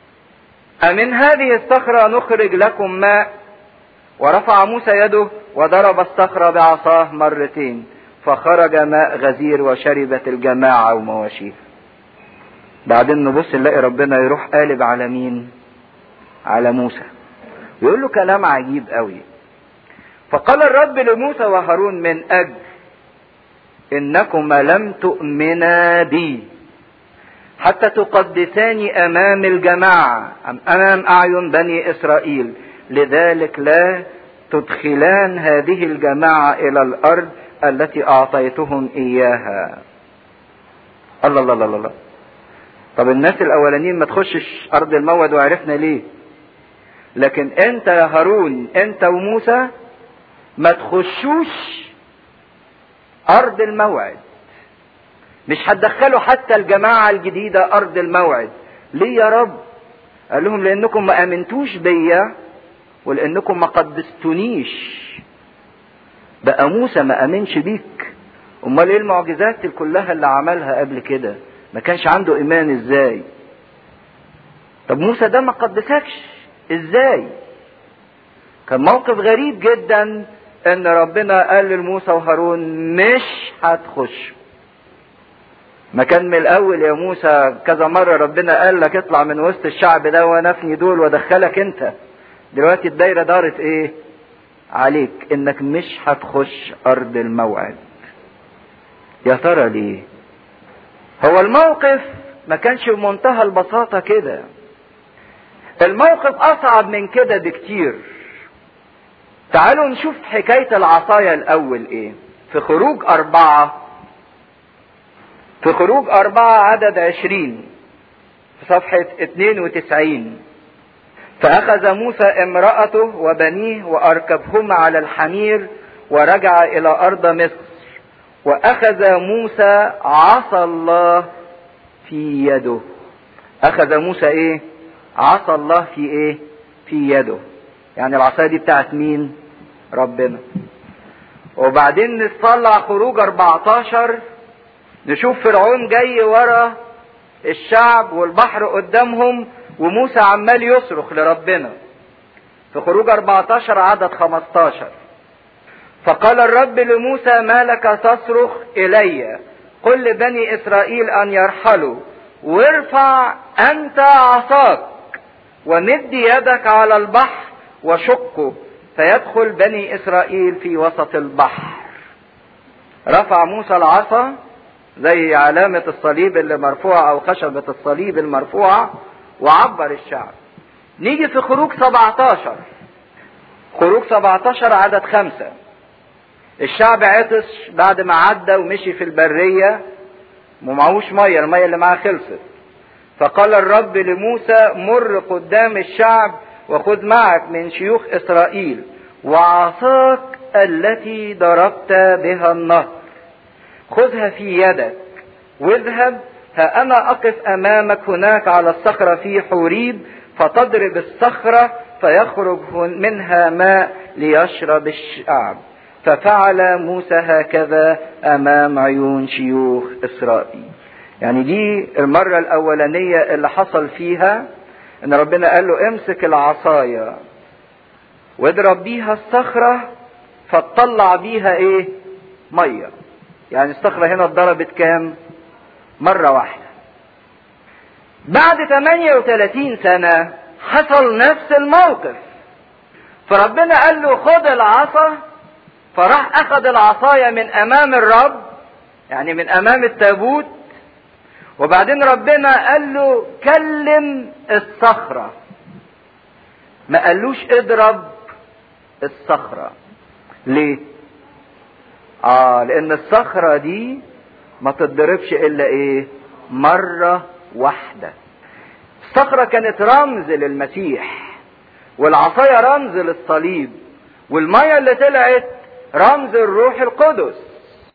امن هذه الصخرة نخرج لكم ماء ورفع موسى يده وضرب الصخرة بعصاه مرتين فخرج ماء غزير وشربت الجماعة ومواشيه بعدين نبص نلاقي ربنا يروح قالب على مين على موسى يقول له كلام عجيب قوي فقال الرب لموسى وهارون من اجل انكما لم تؤمنا بي حتى تقدساني امام الجماعه امام اعين بني اسرائيل لذلك لا تدخلان هذه الجماعه الى الارض التي اعطيتهم اياها الله الله الله الله طب الناس الاولانيين ما تخشش ارض الموعد وعرفنا ليه لكن انت يا هارون انت وموسى ما تخشوش ارض الموعد مش هتدخلوا حتى الجماعة الجديدة ارض الموعد ليه يا رب قال لهم لانكم ما امنتوش بيا ولانكم ما قدستونيش بقى موسى ما امنش بيك امال ايه المعجزات كلها اللي عملها قبل كده ما كانش عنده ايمان ازاي طب موسى ده ما قدسكش ازاي كان موقف غريب جدا ان ربنا قال لموسى وهارون مش هتخش ما كان من الاول يا موسى كذا مرة ربنا قال لك اطلع من وسط الشعب ده ونفني دول وادخلك انت دلوقتي الدايرة دارت ايه عليك انك مش هتخش ارض الموعد يا ترى ليه هو الموقف ما كانش بمنتهى البساطة كده الموقف اصعب من كده بكتير تعالوا نشوف حكاية العصاية الاول ايه في خروج اربعة في خروج اربعة عدد عشرين في صفحة اتنين وتسعين فأخذ موسى امرأته وبنيه وأركبهما على الحمير ورجع إلى أرض مصر وأخذ موسى عصا الله في يده أخذ موسى إيه؟ عصا الله في إيه؟ في يده يعني العصاية دي بتاعت مين؟ ربنا وبعدين نطلع خروج 14 نشوف فرعون جاي ورا الشعب والبحر قدامهم وموسى عمال يصرخ لربنا في خروج 14 عدد 15 فقال الرب لموسى ما لك تصرخ الي قل لبني اسرائيل ان يرحلوا وارفع انت عصاك ومد يدك على البحر وشقه فيدخل بني اسرائيل في وسط البحر رفع موسى العصا زي علامة الصليب اللي مرفوعة او خشبة الصليب المرفوعة وعبر الشعب نيجي في خروج 17 خروج 17 عدد خمسة الشعب عطش بعد ما عدى ومشي في البرية ومعهوش مية المية اللي معاه خلصت فقال الرب لموسى مر قدام الشعب وخذ معك من شيوخ اسرائيل وعصاك التي ضربت بها النهر خذها في يدك واذهب ها انا اقف امامك هناك على الصخرة في حوريب فتضرب الصخرة فيخرج منها ماء ليشرب الشعب ففعل موسى هكذا امام عيون شيوخ اسرائيل يعني دي المرة الاولانية اللي حصل فيها ان ربنا قال له امسك العصاية واضرب بيها الصخرة فتطلع بيها ايه مية يعني الصخرة هنا اتضربت كام مرة واحدة بعد 38 سنة حصل نفس الموقف فربنا قال له خد العصا فراح اخذ العصاية من امام الرب يعني من امام التابوت وبعدين ربنا قال له كلم الصخرة ما قالوش اضرب الصخرة ليه اه لان الصخرة دي ما تتضربش الا ايه مرة واحدة الصخرة كانت رمز للمسيح والعصاية رمز للصليب والمية اللي طلعت رمز الروح القدس